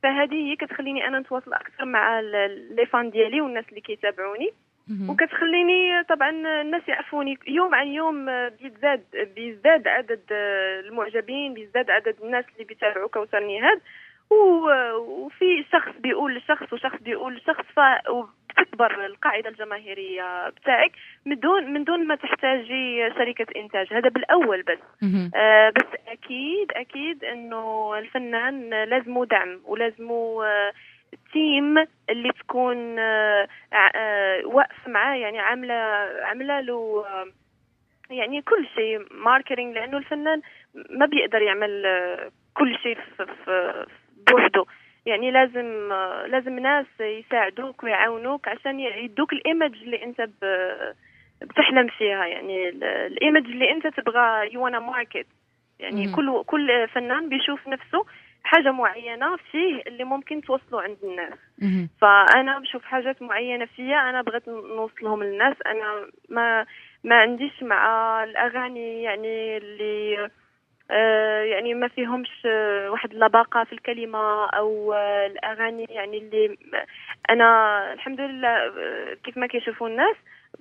فهذه هي كتخليني انا نتواصل اكثر مع ال- لي فان ديالي والناس اللي كيتابعوني وكتخليني طبعا الناس يعرفوني يوم عن يوم آه، بيزداد بيزداد عدد آه، المعجبين بيزداد عدد الناس اللي بيتابعوا كوثر نهاد و- وفي شخص بيقول لشخص وشخص بيقول لشخص ف وبتكبر القاعده الجماهيريه بتاعك من دون من دون ما تحتاجي شركه انتاج هذا بالاول بس آه بس اكيد اكيد انه الفنان لازمه دعم ولازمه آه تيم اللي تكون آه ع- آه واقف معاه يعني عامله عامله له آه يعني كل شيء ماركتينج لانه الفنان ما بيقدر يعمل آه، كل شيء في في- بوحده يعني لازم آه، لازم ناس يساعدوك ويعاونوك عشان ي- يدوك الايمج اللي انت ب- بتحلم فيها يعني ال- الايمج اللي انت تبغى يو وانا ماركت يعني مم. كل كل فنان بيشوف نفسه حاجه معينه فيه اللي ممكن توصله عند الناس فانا بشوف حاجات معينه فيا انا بغيت نوصلهم للناس انا ما ما عنديش مع الاغاني يعني اللي آه، يعني ما فيهمش آه، واحد اللباقه في الكلمه او آه، الاغاني يعني اللي انا الحمد لله آه، كيف ما كيشوفوا الناس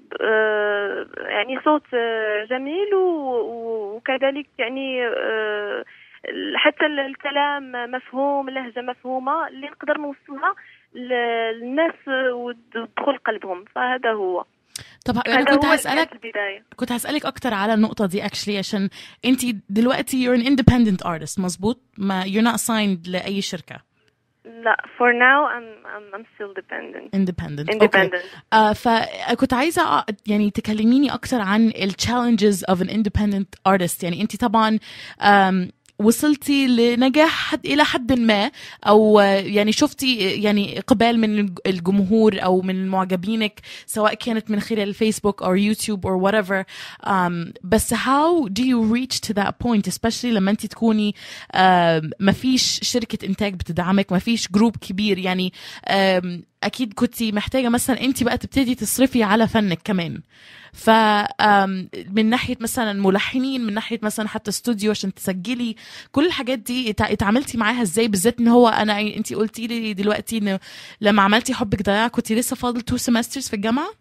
آه، يعني صوت آه، جميل و- و- وكذلك يعني آه، حتى ال- الكلام مفهوم لهجة مفهومة اللي نقدر نوصلها ل- للناس وتدخل قلبهم فهذا هو طب انا هذا كنت هو هسألك البداية كنت هسألك أكتر على النقطة دي actually عشان أنت دلوقتي you're an independent artist مظبوط ما you're not signed لأي شركة لا for now I'm I'm, I'm still dependent independent independent Okay. آه فكنت عايزة أ- يعني تكلميني أكتر عن ال challenges of an independent artist يعني أنت طبعا آم، وصلتي لنجاح حد إلى حد ما أو آه، يعني شفتي يعني إقبال من الج- الجمهور أو من معجبينك سواء كانت من خلال الفيسبوك أو يوتيوب or whatever um, بس how do you reach to that point especially لما أنت تكوني um, ما فيش شركة إنتاج بتدعمك ما فيش جروب كبير يعني um, أكيد كنتي محتاجة مثلا أنت بقى تبتدي تصرفي على فنك كمان ف um, من ناحية مثلا ملحنين من ناحية مثلا حتى استوديو عشان تسجلي كل الحاجات دي اتع- اتعاملتي معاها ازاي بالذات ان هو انا انت قلتي لي دلوقتي ان لما عملتي حبك ضياع كنتي لسه فاضل تو سيمسترز في الجامعة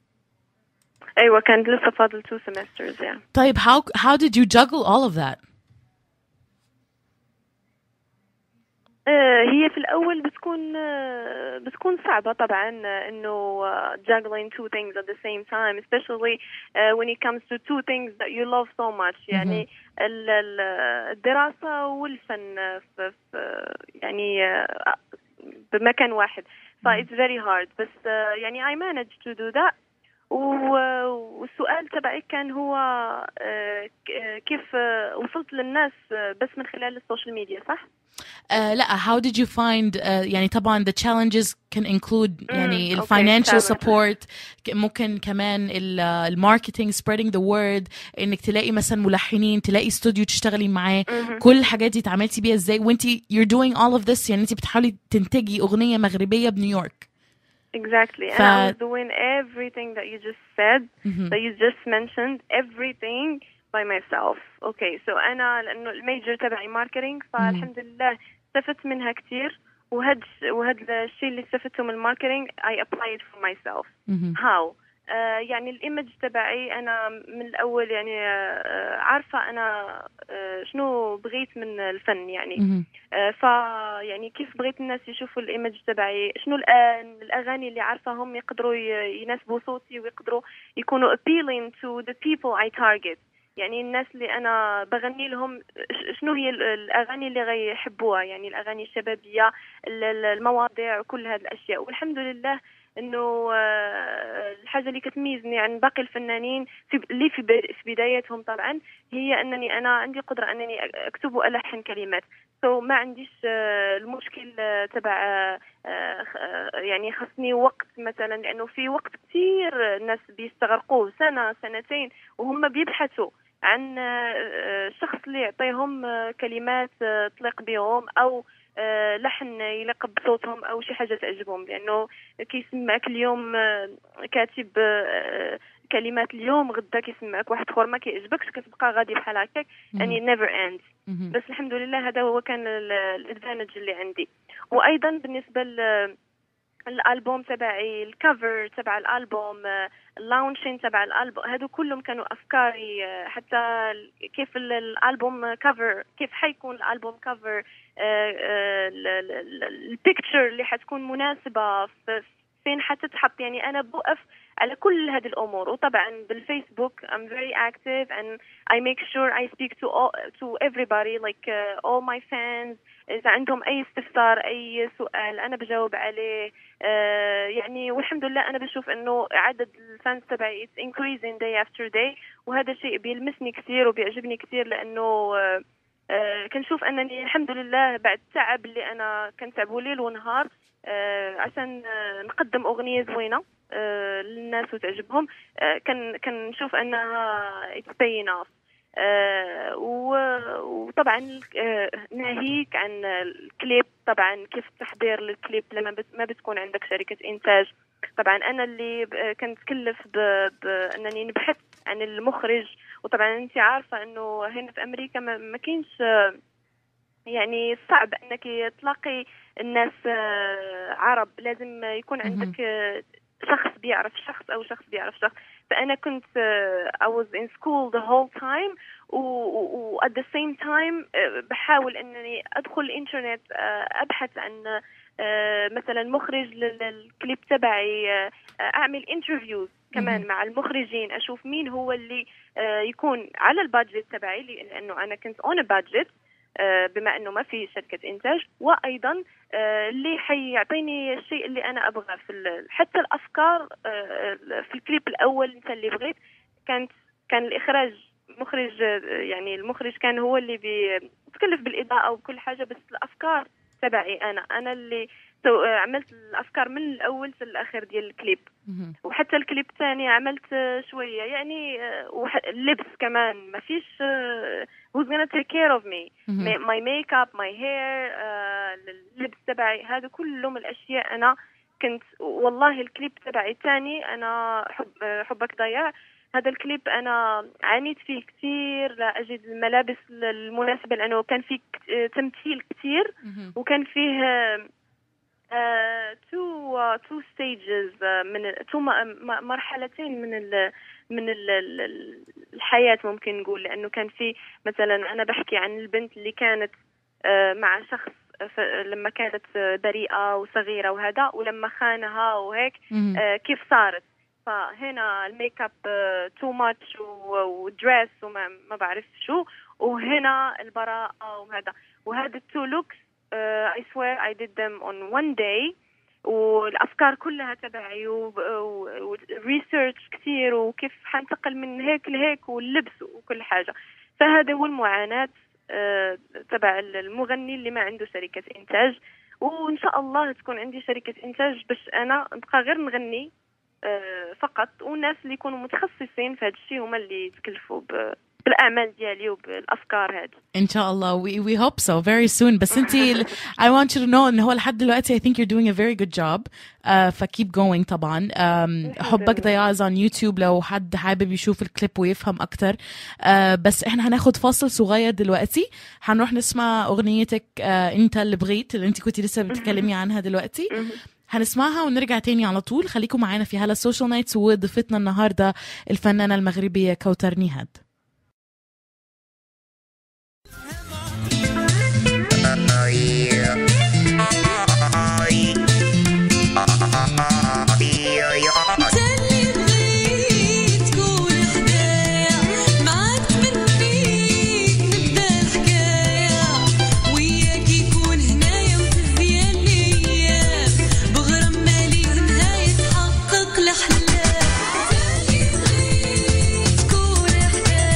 ايوه كانت لسه فاضل two semesters yeah. طيب how how did you juggle all of that آه، هي في الاول بتكون آه، بتكون صعبه طبعا آه، انه آه، juggling two things at the same time especially uh, when it comes to two things that you love so much يعني ال- ال- الدراسه والفن آه، في في- يعني آه، بمكان واحد ف it's very hard بس آه، يعني I managed to do that و- والسؤال تبعي كان هو آه، ك- آه، كيف آه، وصلت للناس آه، بس من خلال السوشيال ميديا صح؟ uh, لا how did you find uh, يعني طبعا the challenges can include يعني ال okay, financial challenges. support ك- ممكن كمان ال الماركتينج spreading the word انك تلاقي مثلا ملحنين تلاقي استوديو تشتغلي معاه مهم. كل الحاجات دي اتعاملتي بيها ازاي وانت you're doing all of this يعني انت بتحاولي تنتجي اغنيه مغربيه بنيويورك Exactly. ف- And I was doing everything that you just said, Mhm. that you just mentioned, everything by myself. Okay, so أنا لأنه الميجر تبعي ماركتينج فالحمد لله استفدت منها كتير وهاد وهاد الشيء اللي استفدته من الماركتينج I applied for myself. مهم. How? آه يعني الايمج تبعي انا من الاول يعني آه عارفه انا آه شنو بغيت من الفن يعني مهم. آه، ف يعني كيف بغيت الناس يشوفوا الايمج تبعي شنو الآن الاغاني اللي عارفاهم يقدروا ي- يناسبوا صوتي ويقدروا يكونوا appealing to the people I target يعني الناس اللي انا بغني لهم ش- شنو هي ال- الاغاني اللي غيحبوها يعني الاغاني الشبابيه ال- ال- المواضيع وكل هذه الاشياء والحمد لله انه آه، الحاجه اللي كتميزني عن باقي الفنانين في اللي في ب- في بدايتهم طبعا هي انني انا عندي قدره انني اكتب والحن كلمات سو ما عنديش آه، المشكل آه، تبع آه، آه، خ- آه، يعني خصني وقت مثلا لانه في وقت كثير الناس بيستغرقوه سنه سنتين وهم بيبحثوا عن آه، آه، شخص اللي يعطيهم آه، كلمات آه، تليق بهم او آه، لحن يليق بصوتهم او شي حاجه تعجبهم لانه كيسمعك اليوم آه، كاتب آه، كلمات اليوم غدا كيسمعك واحد اخر ما كيعجبكش كتبقى غادي بحال هكاك مهم. يعني نيفر اند مهم. بس الحمد لله هذا هو كان الادفانتج اللي عندي وايضا بالنسبه ل الالبوم تبعي الكفر تبع الالبوم آه، اللاونشين تبع الالبوم هادو كلهم كانوا افكاري آه، حتى ال- كيف ال- الالبوم كفر كيف حيكون الالبوم كفر البيكتشر اللي حتكون مناسبه في فين حتتحط يعني انا بوقف على كل هذه الامور وطبعا بالفيسبوك I'm very active and I make sure I speak to all, to everybody like uh, all my fans اذا عندهم اي استفسار اي سؤال انا بجاوب عليه آه يعني والحمد لله انا بشوف انه عدد الفانز تبعي it's increasing day after day وهذا شيء بيلمسني كثير وبيعجبني كثير لانه آه آه كنشوف انني الحمد لله بعد التعب اللي انا كنتعبه ليل ونهار آه عشان آه نقدم اغنيه زوينه آه للناس وتعجبهم آه كن كنشوف انها it's paying off آه و- وطبعا آه ناهيك عن الكليب طبعا كيف التحضير للكليب لما بت- ما بتكون عندك شركة إنتاج طبعا أنا اللي ب- كنت كلف ب- بأنني نبحث عن المخرج وطبعا أنت عارفة أنه هنا في أمريكا ما ما كاينش آه، يعني صعب أنك تلاقي الناس آه، عرب لازم يكون عندك آه، شخص بيعرف شخص أو شخص بيعرف شخص فأنا كنت آه، I was in school the whole time و, و, و at the same time آه، بحاول انني ادخل الانترنت آه، ابحث عن آه، مثلا مخرج لل- للكليب تبعي آه، اعمل انترفيوز كمان مهم. مع المخرجين اشوف مين هو اللي آه، يكون على البادجت تبعي لانه انا كنت اون بادجت بما انه ما في شركه انتاج وايضا آه، اللي حيعطيني الشيء اللي انا ابغاه في ال- حتى الافكار آه، في الكليب الاول انت اللي بغيت كانت كان الاخراج مخرج آه، يعني المخرج كان هو اللي بيتكلف بالاضاءه وكل حاجه بس الافكار تبعي انا انا اللي سو آه، عملت الافكار من الاول للاخر ديال الكليب مهم. وحتى الكليب الثاني عملت آه، شويه يعني آه، وح- اللبس كمان ما فيش آه، who's gonna take care of me مهم. ماي ميك اب ماي هير اللبس تبعي هذا كلهم الاشياء انا كنت والله الكليب تبعي الثاني انا حب آه، حبك ضياع هذا الكليب انا عانيت فيه كثير لا اجد الملابس المناسبه لانه كان فيه كت- آه، تمثيل كثير مهم. وكان فيه تو تو ستيجز من تو مرحلتين من ال من ال ال- الحياة ممكن نقول لأنه كان في مثلا أنا بحكي عن البنت اللي كانت آه، مع شخص ف- لما كانت آه، بريئة وصغيرة وهذا ولما خانها وهيك مهم. آه، كيف صارت فهنا الميك اب تو ماتش ودريس وما ما بعرف شو وهنا البراءة وهذا وهذا التو لوكس I swear I did them on one day والافكار كلها تبعي وريسيرش كثير وكيف حنتقل من هيك لهيك واللبس وكل حاجه فهذا هو المعاناه آه، تبع المغني اللي ما عنده شركه انتاج وان شاء الله تكون عندي شركه انتاج باش انا نبقى غير نغني آه، فقط والناس اللي يكونوا متخصصين في هذا الشيء هما اللي يتكلفوا ب- بالاعمال ديالي وبالافكار هذه ان شاء الله we, we hope so very soon بس انت I want you to know ان هو لحد دلوقتي I think you're doing a very good job uh, ف keep going طبعا um, حبك ضياز on يوتيوب لو حد حابب يشوف الكليب ويفهم اكتر uh, بس احنا هناخد فاصل صغير دلوقتي هنروح نسمع اغنيتك uh, انت اللي بغيت اللي انت كنتي لسه بتتكلمي عنها دلوقتي هنسمعها ونرجع تاني على طول خليكم معانا في هلا السوشيال نايتس وضيفتنا النهارده الفنانه المغربيه كوثر نيهاد انت اللي بغيت تكون حدايا معاك من فيك نبدا الحكايه وياك يكون هنايا وتزيان الايام بغرام مالي نهايه تحقق الاحلام انت اللي بغيت تكون حدايا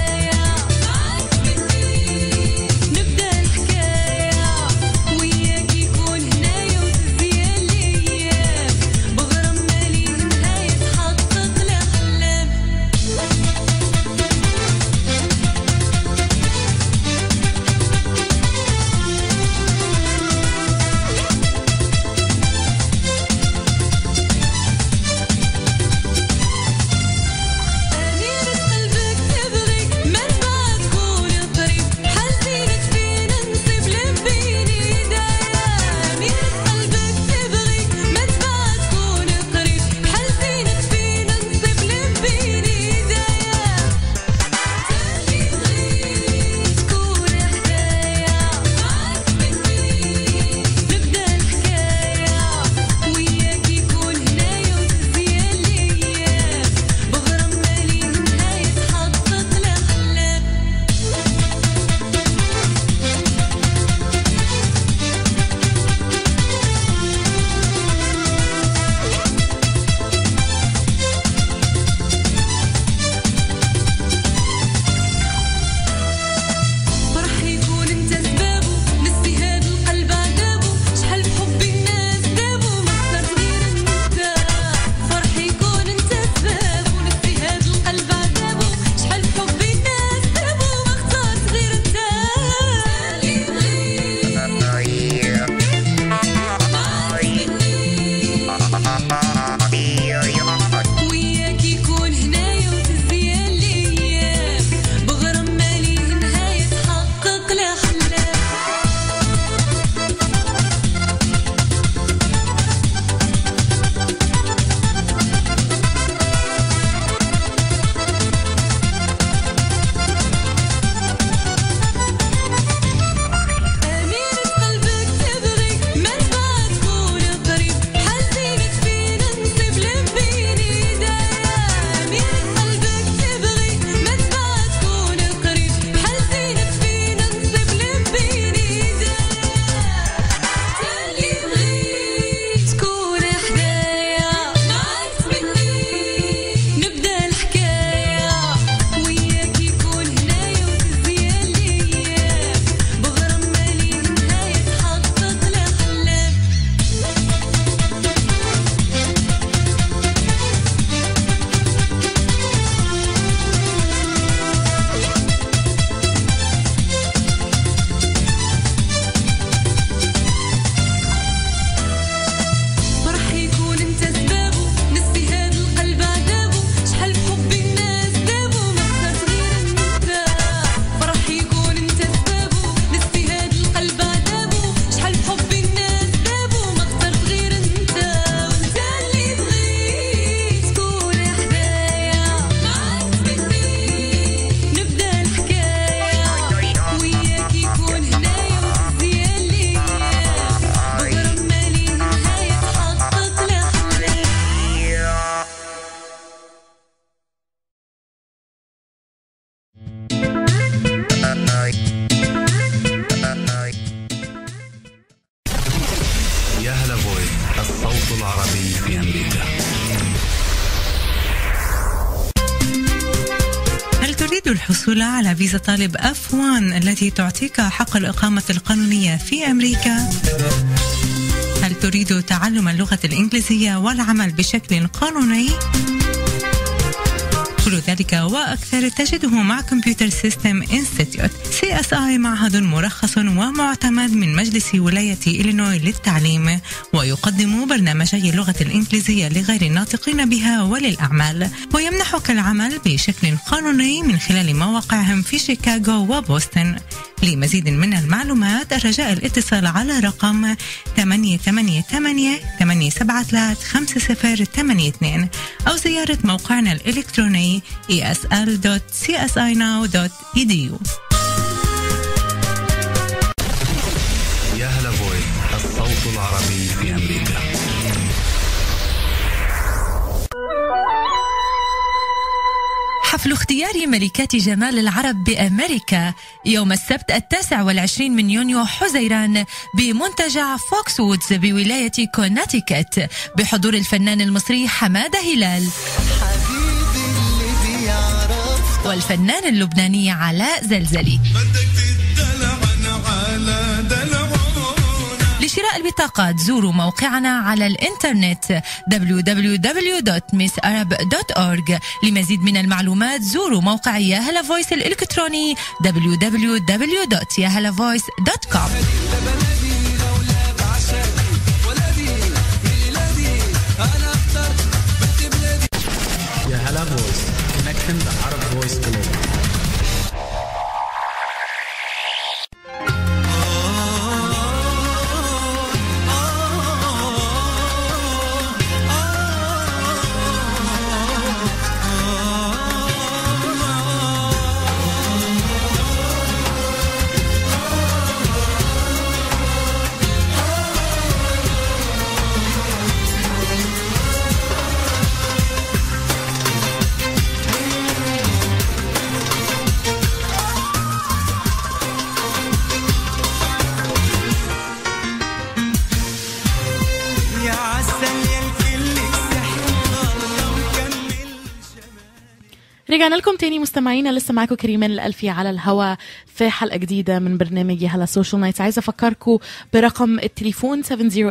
الحصول على فيزا طالب F1 التي تعطيك حق الإقامة القانونية في أمريكا؟ هل تريد تعلم اللغة الإنجليزية والعمل بشكل قانوني؟ كل ذلك وأكثر تجده مع كمبيوتر سيستم انستيتيوت سي اس اي معهد مرخص ومعتمد من مجلس ولاية إلينوي للتعليم ويقدم برنامجي اللغة الإنجليزية لغير الناطقين بها وللأعمال ويمنحك العمل بشكل قانوني من خلال مواقعهم في شيكاغو وبوسطن لمزيد من المعلومات الرجاء الاتصال على رقم 888 873 5082 أو زيارة موقعنا الإلكتروني esl.csinow.edu يا هلا فويس الصوت العربي في أمريكا حفل اختيار ملكات جمال العرب بأمريكا يوم السبت التاسع والعشرين من يونيو حزيران بمنتجع فوكس وودز بولاية كوناتيكت بحضور الفنان المصري حمادة هلال والفنان اللبناني علاء زلزلي لشراء البطاقات زوروا موقعنا على الانترنت www.missarab.org لمزيد من المعلومات زوروا موقع يا هلا فويس الإلكتروني www.yahalavoice.com يا هلا فويس connecting the Arab voice global يا عسل يا الكل سحر الله وكمل رجعنا لكم تاني مستمعينا لسه معاكم كريمان الألفي على الهوا في حلقة جديدة من برنامج يا هلا سوشيال نايتس عايزة أفكركم برقم التليفون 708-321-1313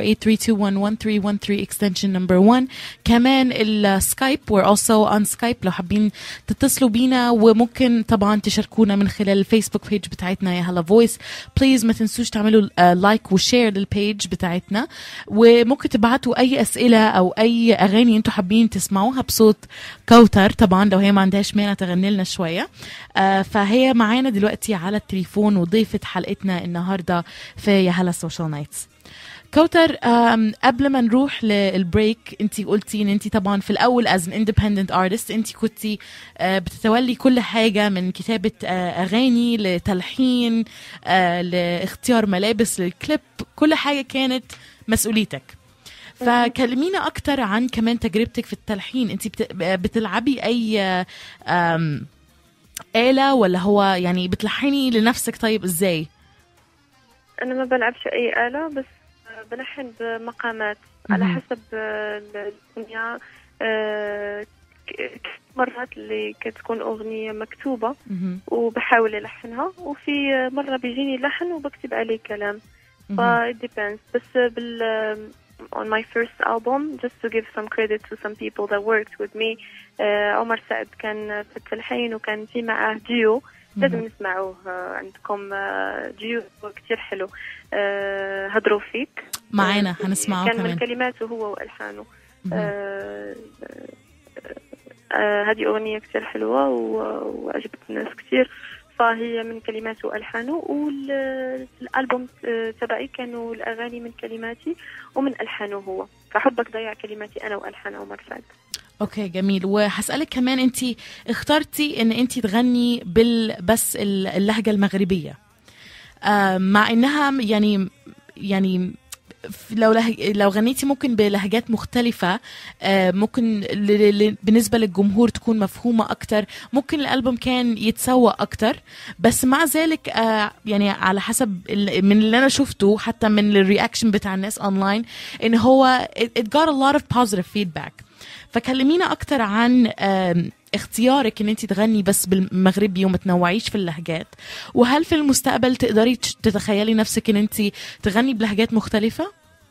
extension number 1 كمان السكايب we're also on سكايب لو حابين تتصلوا بينا وممكن طبعا تشاركونا من خلال الفيسبوك بيج بتاعتنا يا هلا فويس بليز ما تنسوش تعملوا لايك وشير للبيج بتاعتنا وممكن تبعتوا أي أسئلة أو أي أغاني أنتوا حابين تسمعوها بصوت كوثر طبعا لو هي ما عندهاش مانع تغني لنا شوية آه فهي معانا دلوقتي على التليفون وضيفة حلقتنا النهاردة في يا هلا سوشيال نايتس كوثر آم، قبل ما نروح للبريك انت قلتي ان انت طبعا في الاول از ان اندبندنت ارتست انت كنتي آه، بتتولي كل حاجه من كتابه آه، اغاني لتلحين آه، لاختيار ملابس للكليب كل حاجه كانت مسؤوليتك فكلمينا اكتر عن كمان تجربتك في التلحين انت بت- بتلعبي اي آم، آلة ولا هو يعني بتلحني لنفسك طيب ازاي؟ أنا ما بلعبش أي آلة بس بلحن بمقامات على مهم. حسب آه، الأغنية آه، ك- ك- مرات اللي كتكون أغنية مكتوبة مهم. وبحاول ألحنها وفي مرة بيجيني لحن وبكتب عليه كلام ف مهم. it depends بس بال on my first album just to give some credit to some people that worked with me آه، عمر سعد كان في التلحين وكان في معاه ديو لازم مهم. نسمعوه آه، عندكم آه، ديو كتير حلو آه، هدروا فيك معانا آه، هنسمعه كان من كمان كلماته هو والحانه مهم. آه، آه، هذه أغنية كتير حلوة و- وعجبت الناس كتير فهي من كلماته وألحانه والألبوم آه، تبعي كانوا الأغاني من كلماتي ومن ألحانه هو فحبك ضيع كلماتي أنا وألحان عمر سعد اوكي جميل وهسألك كمان انت اخترتي ان انت تغني بال بس ال- اللهجة المغربية آه مع انها يعني يعني ف- لو له... لو غنيتي ممكن بلهجات مختلفة آه ممكن ل... ل... بالنسبة للجمهور تكون مفهومة أكتر ممكن الألبوم كان يتسوق أكتر بس مع ذلك آه يعني على حسب ال... من اللي أنا شفته حتى من الرياكشن بتاع الناس أونلاين إن هو it, it got a lot of positive feedback فكلمينا اكتر عن آم، اختيارك ان انت تغني بس بالمغربي وما تنوعيش في اللهجات وهل في المستقبل تقدري تش- تتخيلي نفسك ان انت تغني بلهجات مختلفه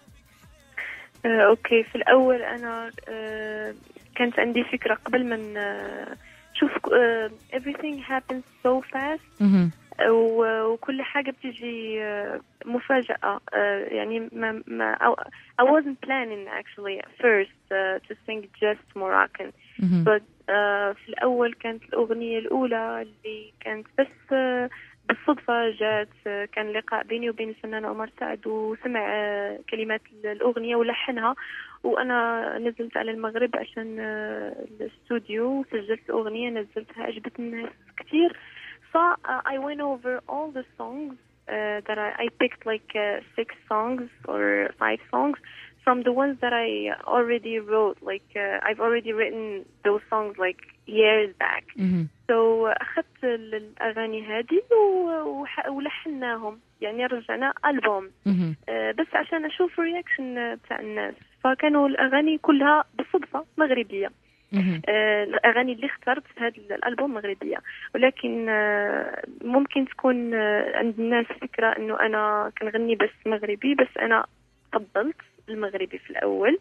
آه، اوكي في الاول انا آه، كانت عندي فكره قبل من آه، شوف آه، everything happens so fast مهم. و- وكل حاجة بتجي آه، مفاجأة آه، يعني ما ما أو- I wasn't planning actually at first uh, to sing just Moroccan مهم. but uh, في الأول كانت الأغنية الأولى اللي كانت بس uh, بالصدفة جات uh, كان لقاء بيني وبين الفنان عمر سعد وسمع uh, كلمات الأغنية ولحنها وأنا نزلت على المغرب عشان uh, الاستوديو وسجلت الأغنية نزلتها عجبت الناس كتير ف uh, I went over all the songs uh, that I, I picked like uh, six songs or five songs from the ones that I already wrote. Like uh, I've already written those songs like years back. مهم. So uh, أخذت ال- الأغاني هذه و- وح- ولحناهم يعني رجعنا ألبوم مهم. آه، بس عشان أشوف الرياكشن بتاع الناس فكانوا الأغاني كلها بالصدفة مغربية مهم. آه، الأغاني اللي اخترت في هذا الألبوم مغربية ولكن آه، ممكن تكون آه، عند الناس فكرة أنه أنا كنغني بس مغربي بس أنا فضلت المغربي في الأول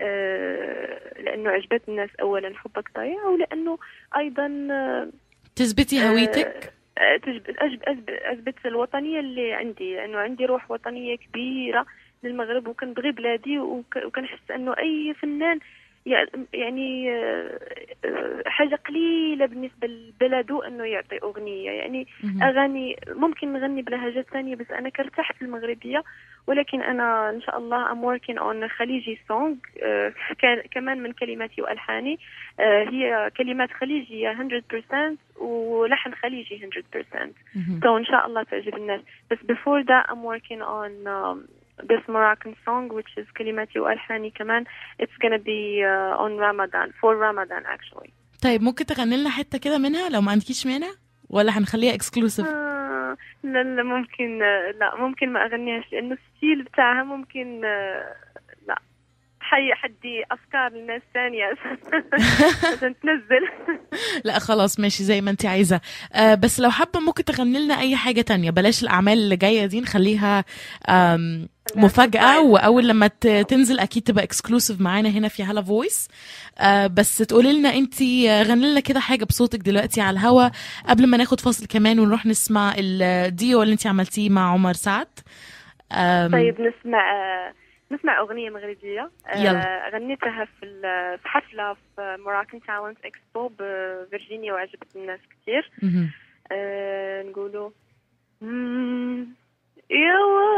آه، لأنه عجبت الناس أولا حبك ضايع ولأنه أيضا آه، تثبتي هويتك آه، تجب- أجب- أجب- أثبت الوطنية اللي عندي لأنه عندي روح وطنية كبيرة للمغرب وكنبغي بلادي وك- وكنحس أنه أي فنان يع- يعني آه، آه، حاجة قليلة بالنسبة لبلده أنه يعطي أغنية يعني مهم. أغاني ممكن نغني بلهجات ثانية بس أنا كرتحت في المغربية ولكن أنا إن شاء الله I'm working on خليجي سونج كمان من كلماتي وألحاني آه، هي كلمات خليجية 100% ولحن خليجي 100% مهم. so إن شاء الله تعجب الناس بس before that I'm working on um, this Moroccan song which is كلماتي وألحاني كمان it's gonna be uh, on Ramadan for Ramadan actually طيب ممكن تغني لنا حته كده منها لو ما عندكيش مانع ولا هنخليها اكسكلوسيف آه، لا لا ممكن آه، لا ممكن ما اغنيهاش لانه الستيل بتاعها ممكن آه، لا حي حدي افكار لناس ثانيه عشان تنزل لا خلاص ماشي زي ما انت عايزه آه بس لو حابه ممكن تغني لنا اي حاجه تانية بلاش الاعمال اللي جايه دي نخليها آم، مفاجاه واول لما ت- تنزل اكيد تبقى اكسكلوسيف معانا هنا في هلا فويس آه بس تقولي لنا انت غني لنا كده حاجه بصوتك دلوقتي على الهوا قبل ما ناخد فاصل كمان ونروح نسمع الديو اللي انت عملتيه مع عمر سعد آم، طيب نسمع آه، نسمع اغنيه مغربيه آه، يلا. غنيتها في ال- في حفله في موراكن تالنت اكسبو بفرجينيا وعجبت الناس كثير مهم. آه، نقولوا مم، يا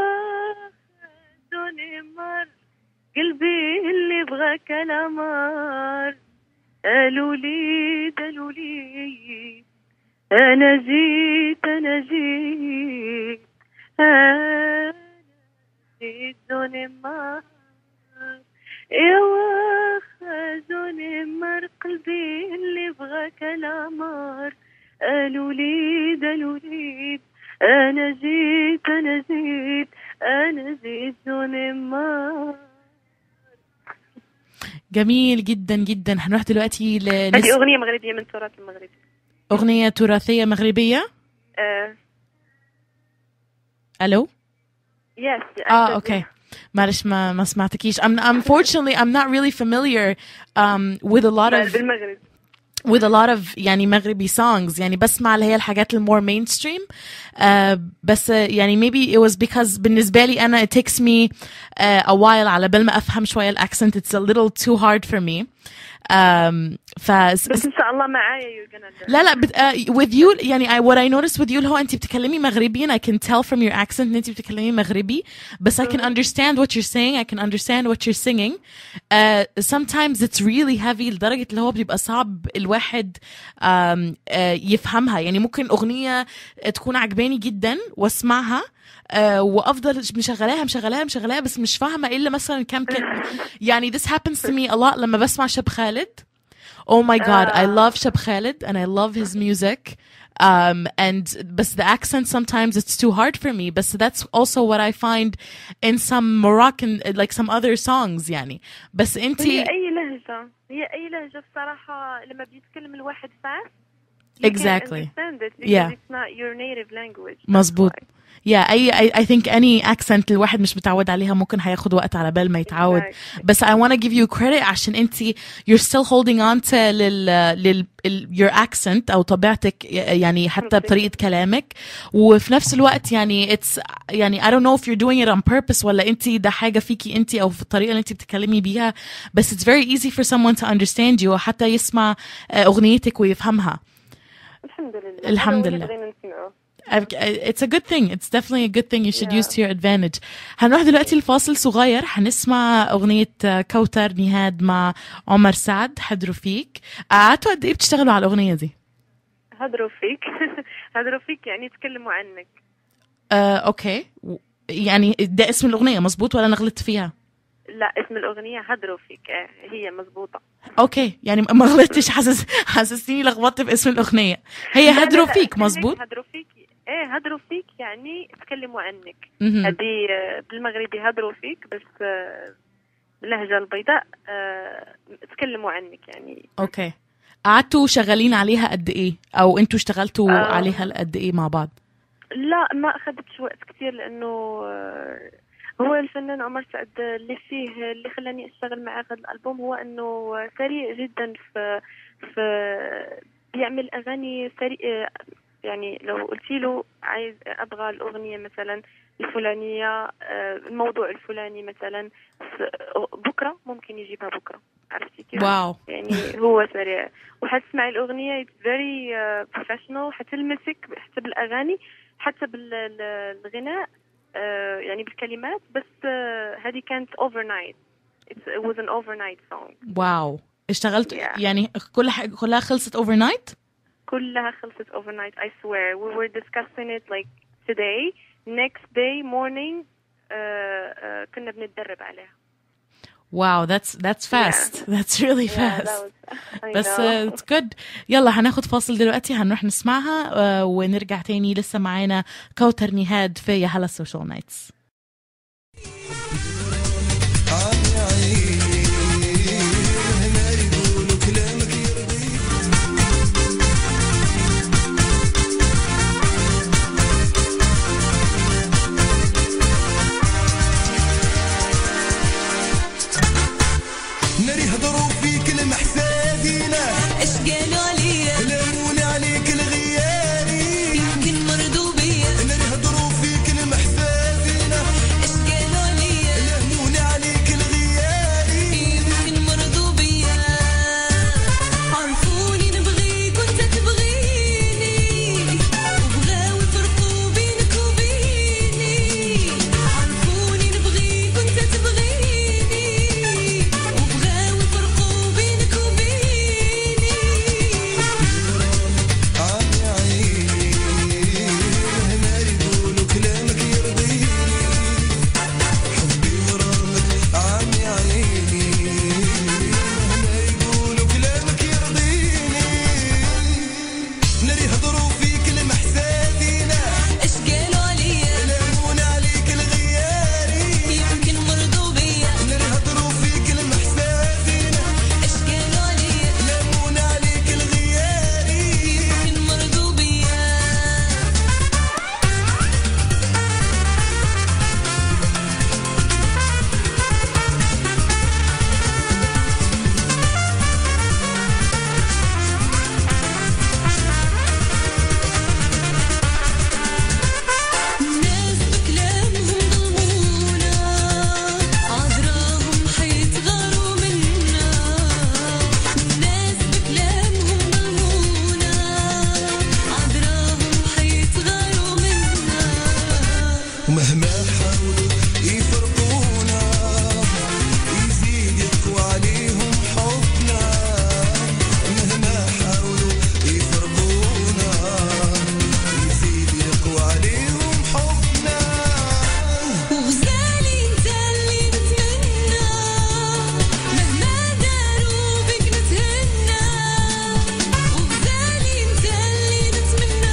واخدوني مر قلبي اللي بغاك الأمر قالوا لي قالوا لي أنا جيت أنا جيت أنا جيت دوني مر يا واخدوني مر قلبي اللي بغاك الأمر قالوا لي قالوا لي أنا جيت أنا جيت أنا جيت دون ما جميل جدا جدا هنروح دلوقتي هذه لنس... أغنية مغربية من تراث المغرب اغنيه تراثيه مغربيه آه الو يس اه اوكي معلش ما ما سمعتكيش I'm unfortunately I'm not really familiar um, with a lot of بالمغرب with a lot of يعني مغربي songs يعني بسمع اللي هي الحاجات المور mainstream uh, بس uh, يعني maybe it was because بالنسبة لي أنا it takes me uh, a while على بال ما أفهم شوية الأكسنت it's a little too hard for me um, ف بس إن شاء الله معايا you're gonna learn. لا لا بت, uh, with you يعني I, what I noticed with you اللي هو أنت بتتكلمي مغربي and I can tell from your accent إن أنت بتتكلمي مغربي بس I can understand what you're saying I can understand what you're singing uh, sometimes it's really heavy لدرجة اللي هو بيبقى صعب الواحد um, uh, يفهمها يعني ممكن أغنية تكون عجباني جدا واسمعها uh, وافضل مشغلاها مشغلاها مشغلاها بس مش فاهمه الا مثلا كم كلمه يعني this happens to me a lot لما بسمع شاب خالد Oh my god, I love Shab Khalid and I love his music. Um, and but the accent sometimes it's too hard for me. But that's also what I find in some Moroccan, like some other songs, يعني. بس هي انتي اي لهجه هي اي لهجه بصراحه لما بيتكلم الواحد fast you can't Exactly. understand it because Yeah. it's not your native language مظبوط Yeah, I, I, I think any accent الواحد مش متعود عليها ممكن هياخد وقت على بال ما يتعود. بس I want to give you credit عشان انتي you're still holding on to لل, لل, ال- your accent أو طبيعتك يعني حتى بطريقة كلامك وفي نفس الوقت يعني it's يعني I don't know if you're doing it on purpose ولا انتي ده حاجة فيكي انتي أو في الطريقة اللي انتي بتتكلمي بيها بس it's very easy for someone to understand you وحتى يسمع آه، أغنيتك ويفهمها. الحمد لله الحمد هذا هو اللي لله. بغينا نسمعه I've- It's a good thing. It's definitely a good thing you should use to your advantage. هنروح دلوقتي لفاصل صغير هنسمع أغنية آه، كوثر نهاد مع عمر سعد حضروا فيك. قعدتوا قد إيه بتشتغلوا على الأغنية دي؟ هدروا فيك هدروا فيك يعني يتكلموا عنك آه، أوكي. و- يعني ده اسم الأغنية مظبوط ولا أنا غلطت فيها؟ لا اسم الأغنية هدروا فيك آه، هي مزبوطة أوكي يعني ما غلطتش حاسس حاسسني لخبطت باسم الأغنية. هي لا، لا، هدروا لا، فيك هيك مظبوط؟ هدروا فيك ايه هدروا فيك يعني يتكلموا عنك مهم. هذه آه، بالمغربي هدروا فيك بس آه، باللهجة البيضاء آه، تكلموا عنك يعني أوكي. قعدتوا شغالين عليها قد إيه؟ أو أنتوا اشتغلتوا آه. عليها قد إيه مع بعض؟ لا ما أخذتش وقت كثير لأنه آه، هو الفنان عمر سعد اللي فيه اللي خلاني أشتغل معاه هذا الألبوم هو أنه سريع جدا في في بيعمل أغاني سريع يعني لو قلت له عايز أبغى الأغنية مثلا الفلانية آه، الموضوع الفلاني مثلا ف- بكرة ممكن يجيبها بكرة عرفتي كيف؟ واو. يعني هو سريع وحتسمعي الأغنية it's very uh, professional حتلمسك حتى بالأغاني حتى بالغناء آه، يعني بالكلمات بس آه، هذه كانت overnight It's, it was an overnight song واو اشتغلت Yeah. يعني كل حاجة كلها خلصت اوفر نايت كلها خلصت overnight I swear we were discussing it like today next day morning آه، آه، كنا بنتدرب عليها واو that's that's fast that's really Yeah, fast that was- I بس know. uh, it's good يلا هناخد فاصل دلوقتي هنروح نسمعها uh, ونرجع تاني لسه معانا كوثر نهاد في يا هلا السوشيال نايتس ناري هضروا فيك المحسادينا اش قالوا عليا لاموني عليك الغياري يمكن مرضوا بيا ناري هضروا فيك المحسادينا اش قالوا عليا لاموني عليك الغياري يمكن مرضوا بيا عرفوني نبغيك وانت تبغيني وبغاو يفرقوا بينك وبيني عرفوني نبغيك وانت تبغيني وبغاو يفرقوا بينك وبيني عمي عيني ناري يقولوا كلامك يرضيني حبي غرامك عمي عيني ناري يقولوا كلامك يرضيني ناري هضروا فيك المحسادينا اش قالوا عليا لامون عليك الغياري يمكن مرضوا بيا ناري هضروا فيك المحسادينا اش قالوا عليا لامون عليك الغياري يمكن مرضوا بيا الناس بكلامهم ظلمونا عذراهم حيتغاروا منا الناس بكلامهم ظلمونا عذراهم حيتغاروا منا ومهما حاولوا يفرقونا يزيد يقوى عليهم حبنا مهما حاولوا يفرقونا يزيد يقوى عليهم حبنا وغزالي انت اللي نتمنى مهما داروا بك نتهنى وغزالي انت اللي نتمنى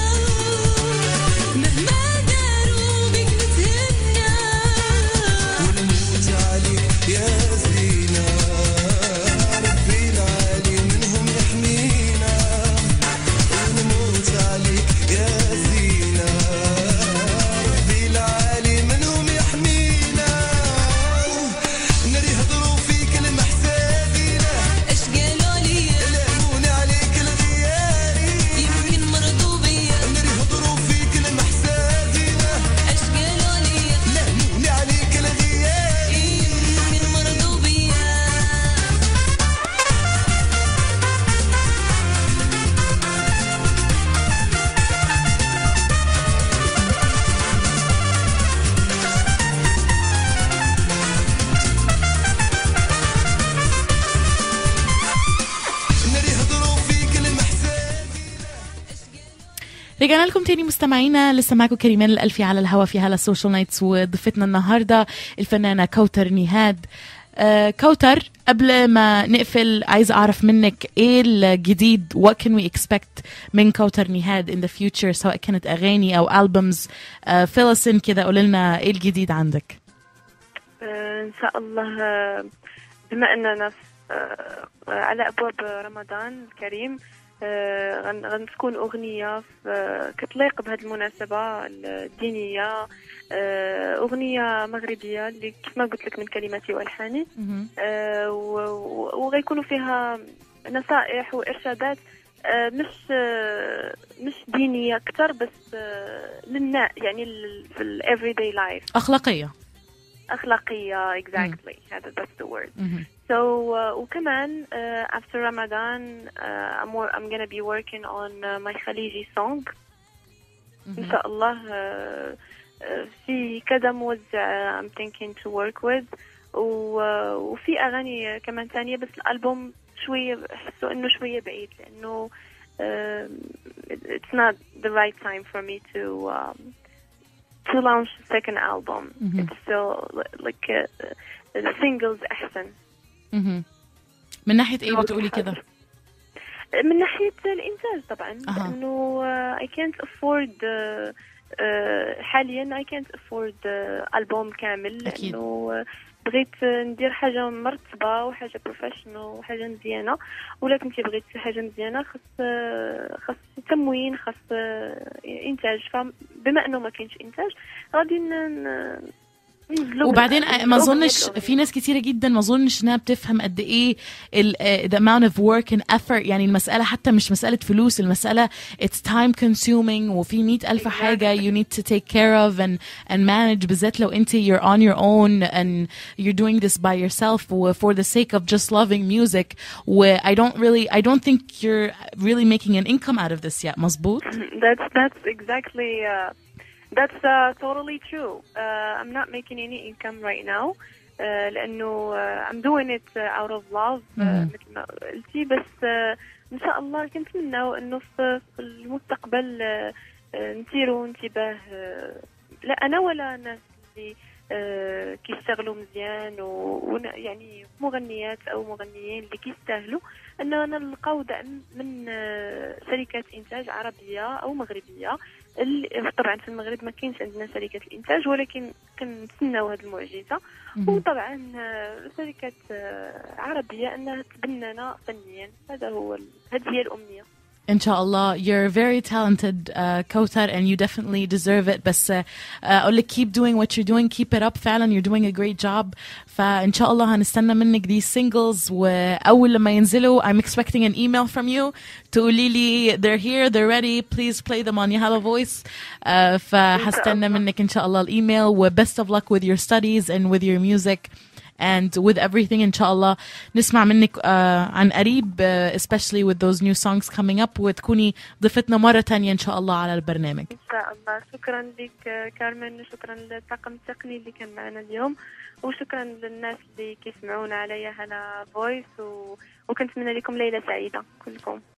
رجعنا لكم تاني مستمعينا لسه معكم كريمان الألفي على الهوا في هلا السوشيال نايتس وضيفتنا النهارده الفنانة كوثر نهاد آه كوثر قبل ما نقفل عايزة أعرف منك إيه الجديد what can we expect من كوثر نهاد in the future سواء كانت أغاني أو ألبومز آه fill us in كده قول لنا إيه الجديد عندك آه، ان شاء الله آه، بما اننا في- آه، على ابواب رمضان الكريم آه، غن- غنكون اغنيه في- آه، كتليق بهذه المناسبه الدينيه آه، اغنيه مغربيه اللي كيف ما قلت لك من كلماتي والحاني آه، و- و- وغيكونوا فيها نصائح وارشادات آه، مش آه، مش دينيه اكثر بس آه، للنا يعني ال- في الافري داي لايف أخلاقية أخلاقية exactly هذا that's the word مهم. so uh, وكمان uh, after Ramadan uh, I'm, wor- I'm gonna be working on uh, my خليجي song إن شاء الله uh, uh, في كذا موزع uh, I'm thinking to work with و, uh, وفي أغاني كمان ثانية بس الألبوم شوية أحسه إنه شوية بعيد لأنه um, it's not the right time for me to um, to launch the second album. Mhm. It's still li- like uh, the singles أحسن. مهم. من ناحية إيه بتقولي كده من ناحية الإنتاج طبعا أها. لأنه uh, I can't afford uh, uh, حاليا I can't afford uh, ألبوم كامل أكيد. لأنه uh, بغيت ندير حاجة مرتبة وحاجة بروفيشنال وحاجة مزيانة ولا كنتي بغيت حاجة مزيانة خاص uh, خاص تموين خاص uh, إنتاج فبما أنه ما كاينش إنتاج غادي ن- ن- ننزلو وبعدين بال- ما بالأغنية اظنش بالأغنية. في ناس كتيره جدا ما اظنش انها بتفهم قد ايه ال uh, the amount of work and effort يعني المساله حتى مش مساله فلوس المساله it's time consuming وفي مئة ألف حاجه you need to take care of and and manage بالذات لو انت you're on your own and you're doing this by yourself و for the sake of just loving music و I don't really I don't think you're really making an income out of this yet مظبوط that's that's exactly uh, that's uh, totally true. Uh, I'm not making any income right now. Uh, لأنه uh, I'm doing it uh, out of love uh, مهم. مثل ما قلتي بس uh, إن شاء الله كنتمنى إنه في في المستقبل uh, uh, نثيروا انتباه uh, لا أنا ولا الناس اللي uh, كيشتغلوا مزيان و- ون- يعني مغنيات أو مغنيين اللي كيستاهلوا أنه نلقاو دعم من آه، شركات إنتاج عربية أو مغربية ال- طبعا في المغرب ما كاينش عندنا شركة الإنتاج ولكن كنتسناو هذه المعجزة مهم. وطبعا آه، شركات آه، عربية أنها تبنانا فنيا هذا هو ال- هذه هي الأمنية إن شاء الله you're very talented uh, كوثر and you definitely deserve it بس uh, أقول لك keep doing what you're doing keep it up فعلا you're doing a great job فإن شاء الله هنستنى منك these singles وأول لما ينزلوا I'm expecting an email from you تقولي لي they're here they're ready please play them on Yahala Voice uh, فهستنى منك إن شاء الله الإيميل و best of luck with your studies and with your music and with everything إن شاء الله نسمع منك uh, عن قريب uh, especially with those new songs coming up وتكوني ضيفتنا مرة تانية إن شاء الله على البرنامج إن شاء الله شكرا لك آه، كارمن وشكرا للطاقم التقني اللي كان معنا اليوم وشكرا للناس اللي كيسمعونا على يا هلا فويس و... وكنتمنى لكم ليلة سعيدة كلكم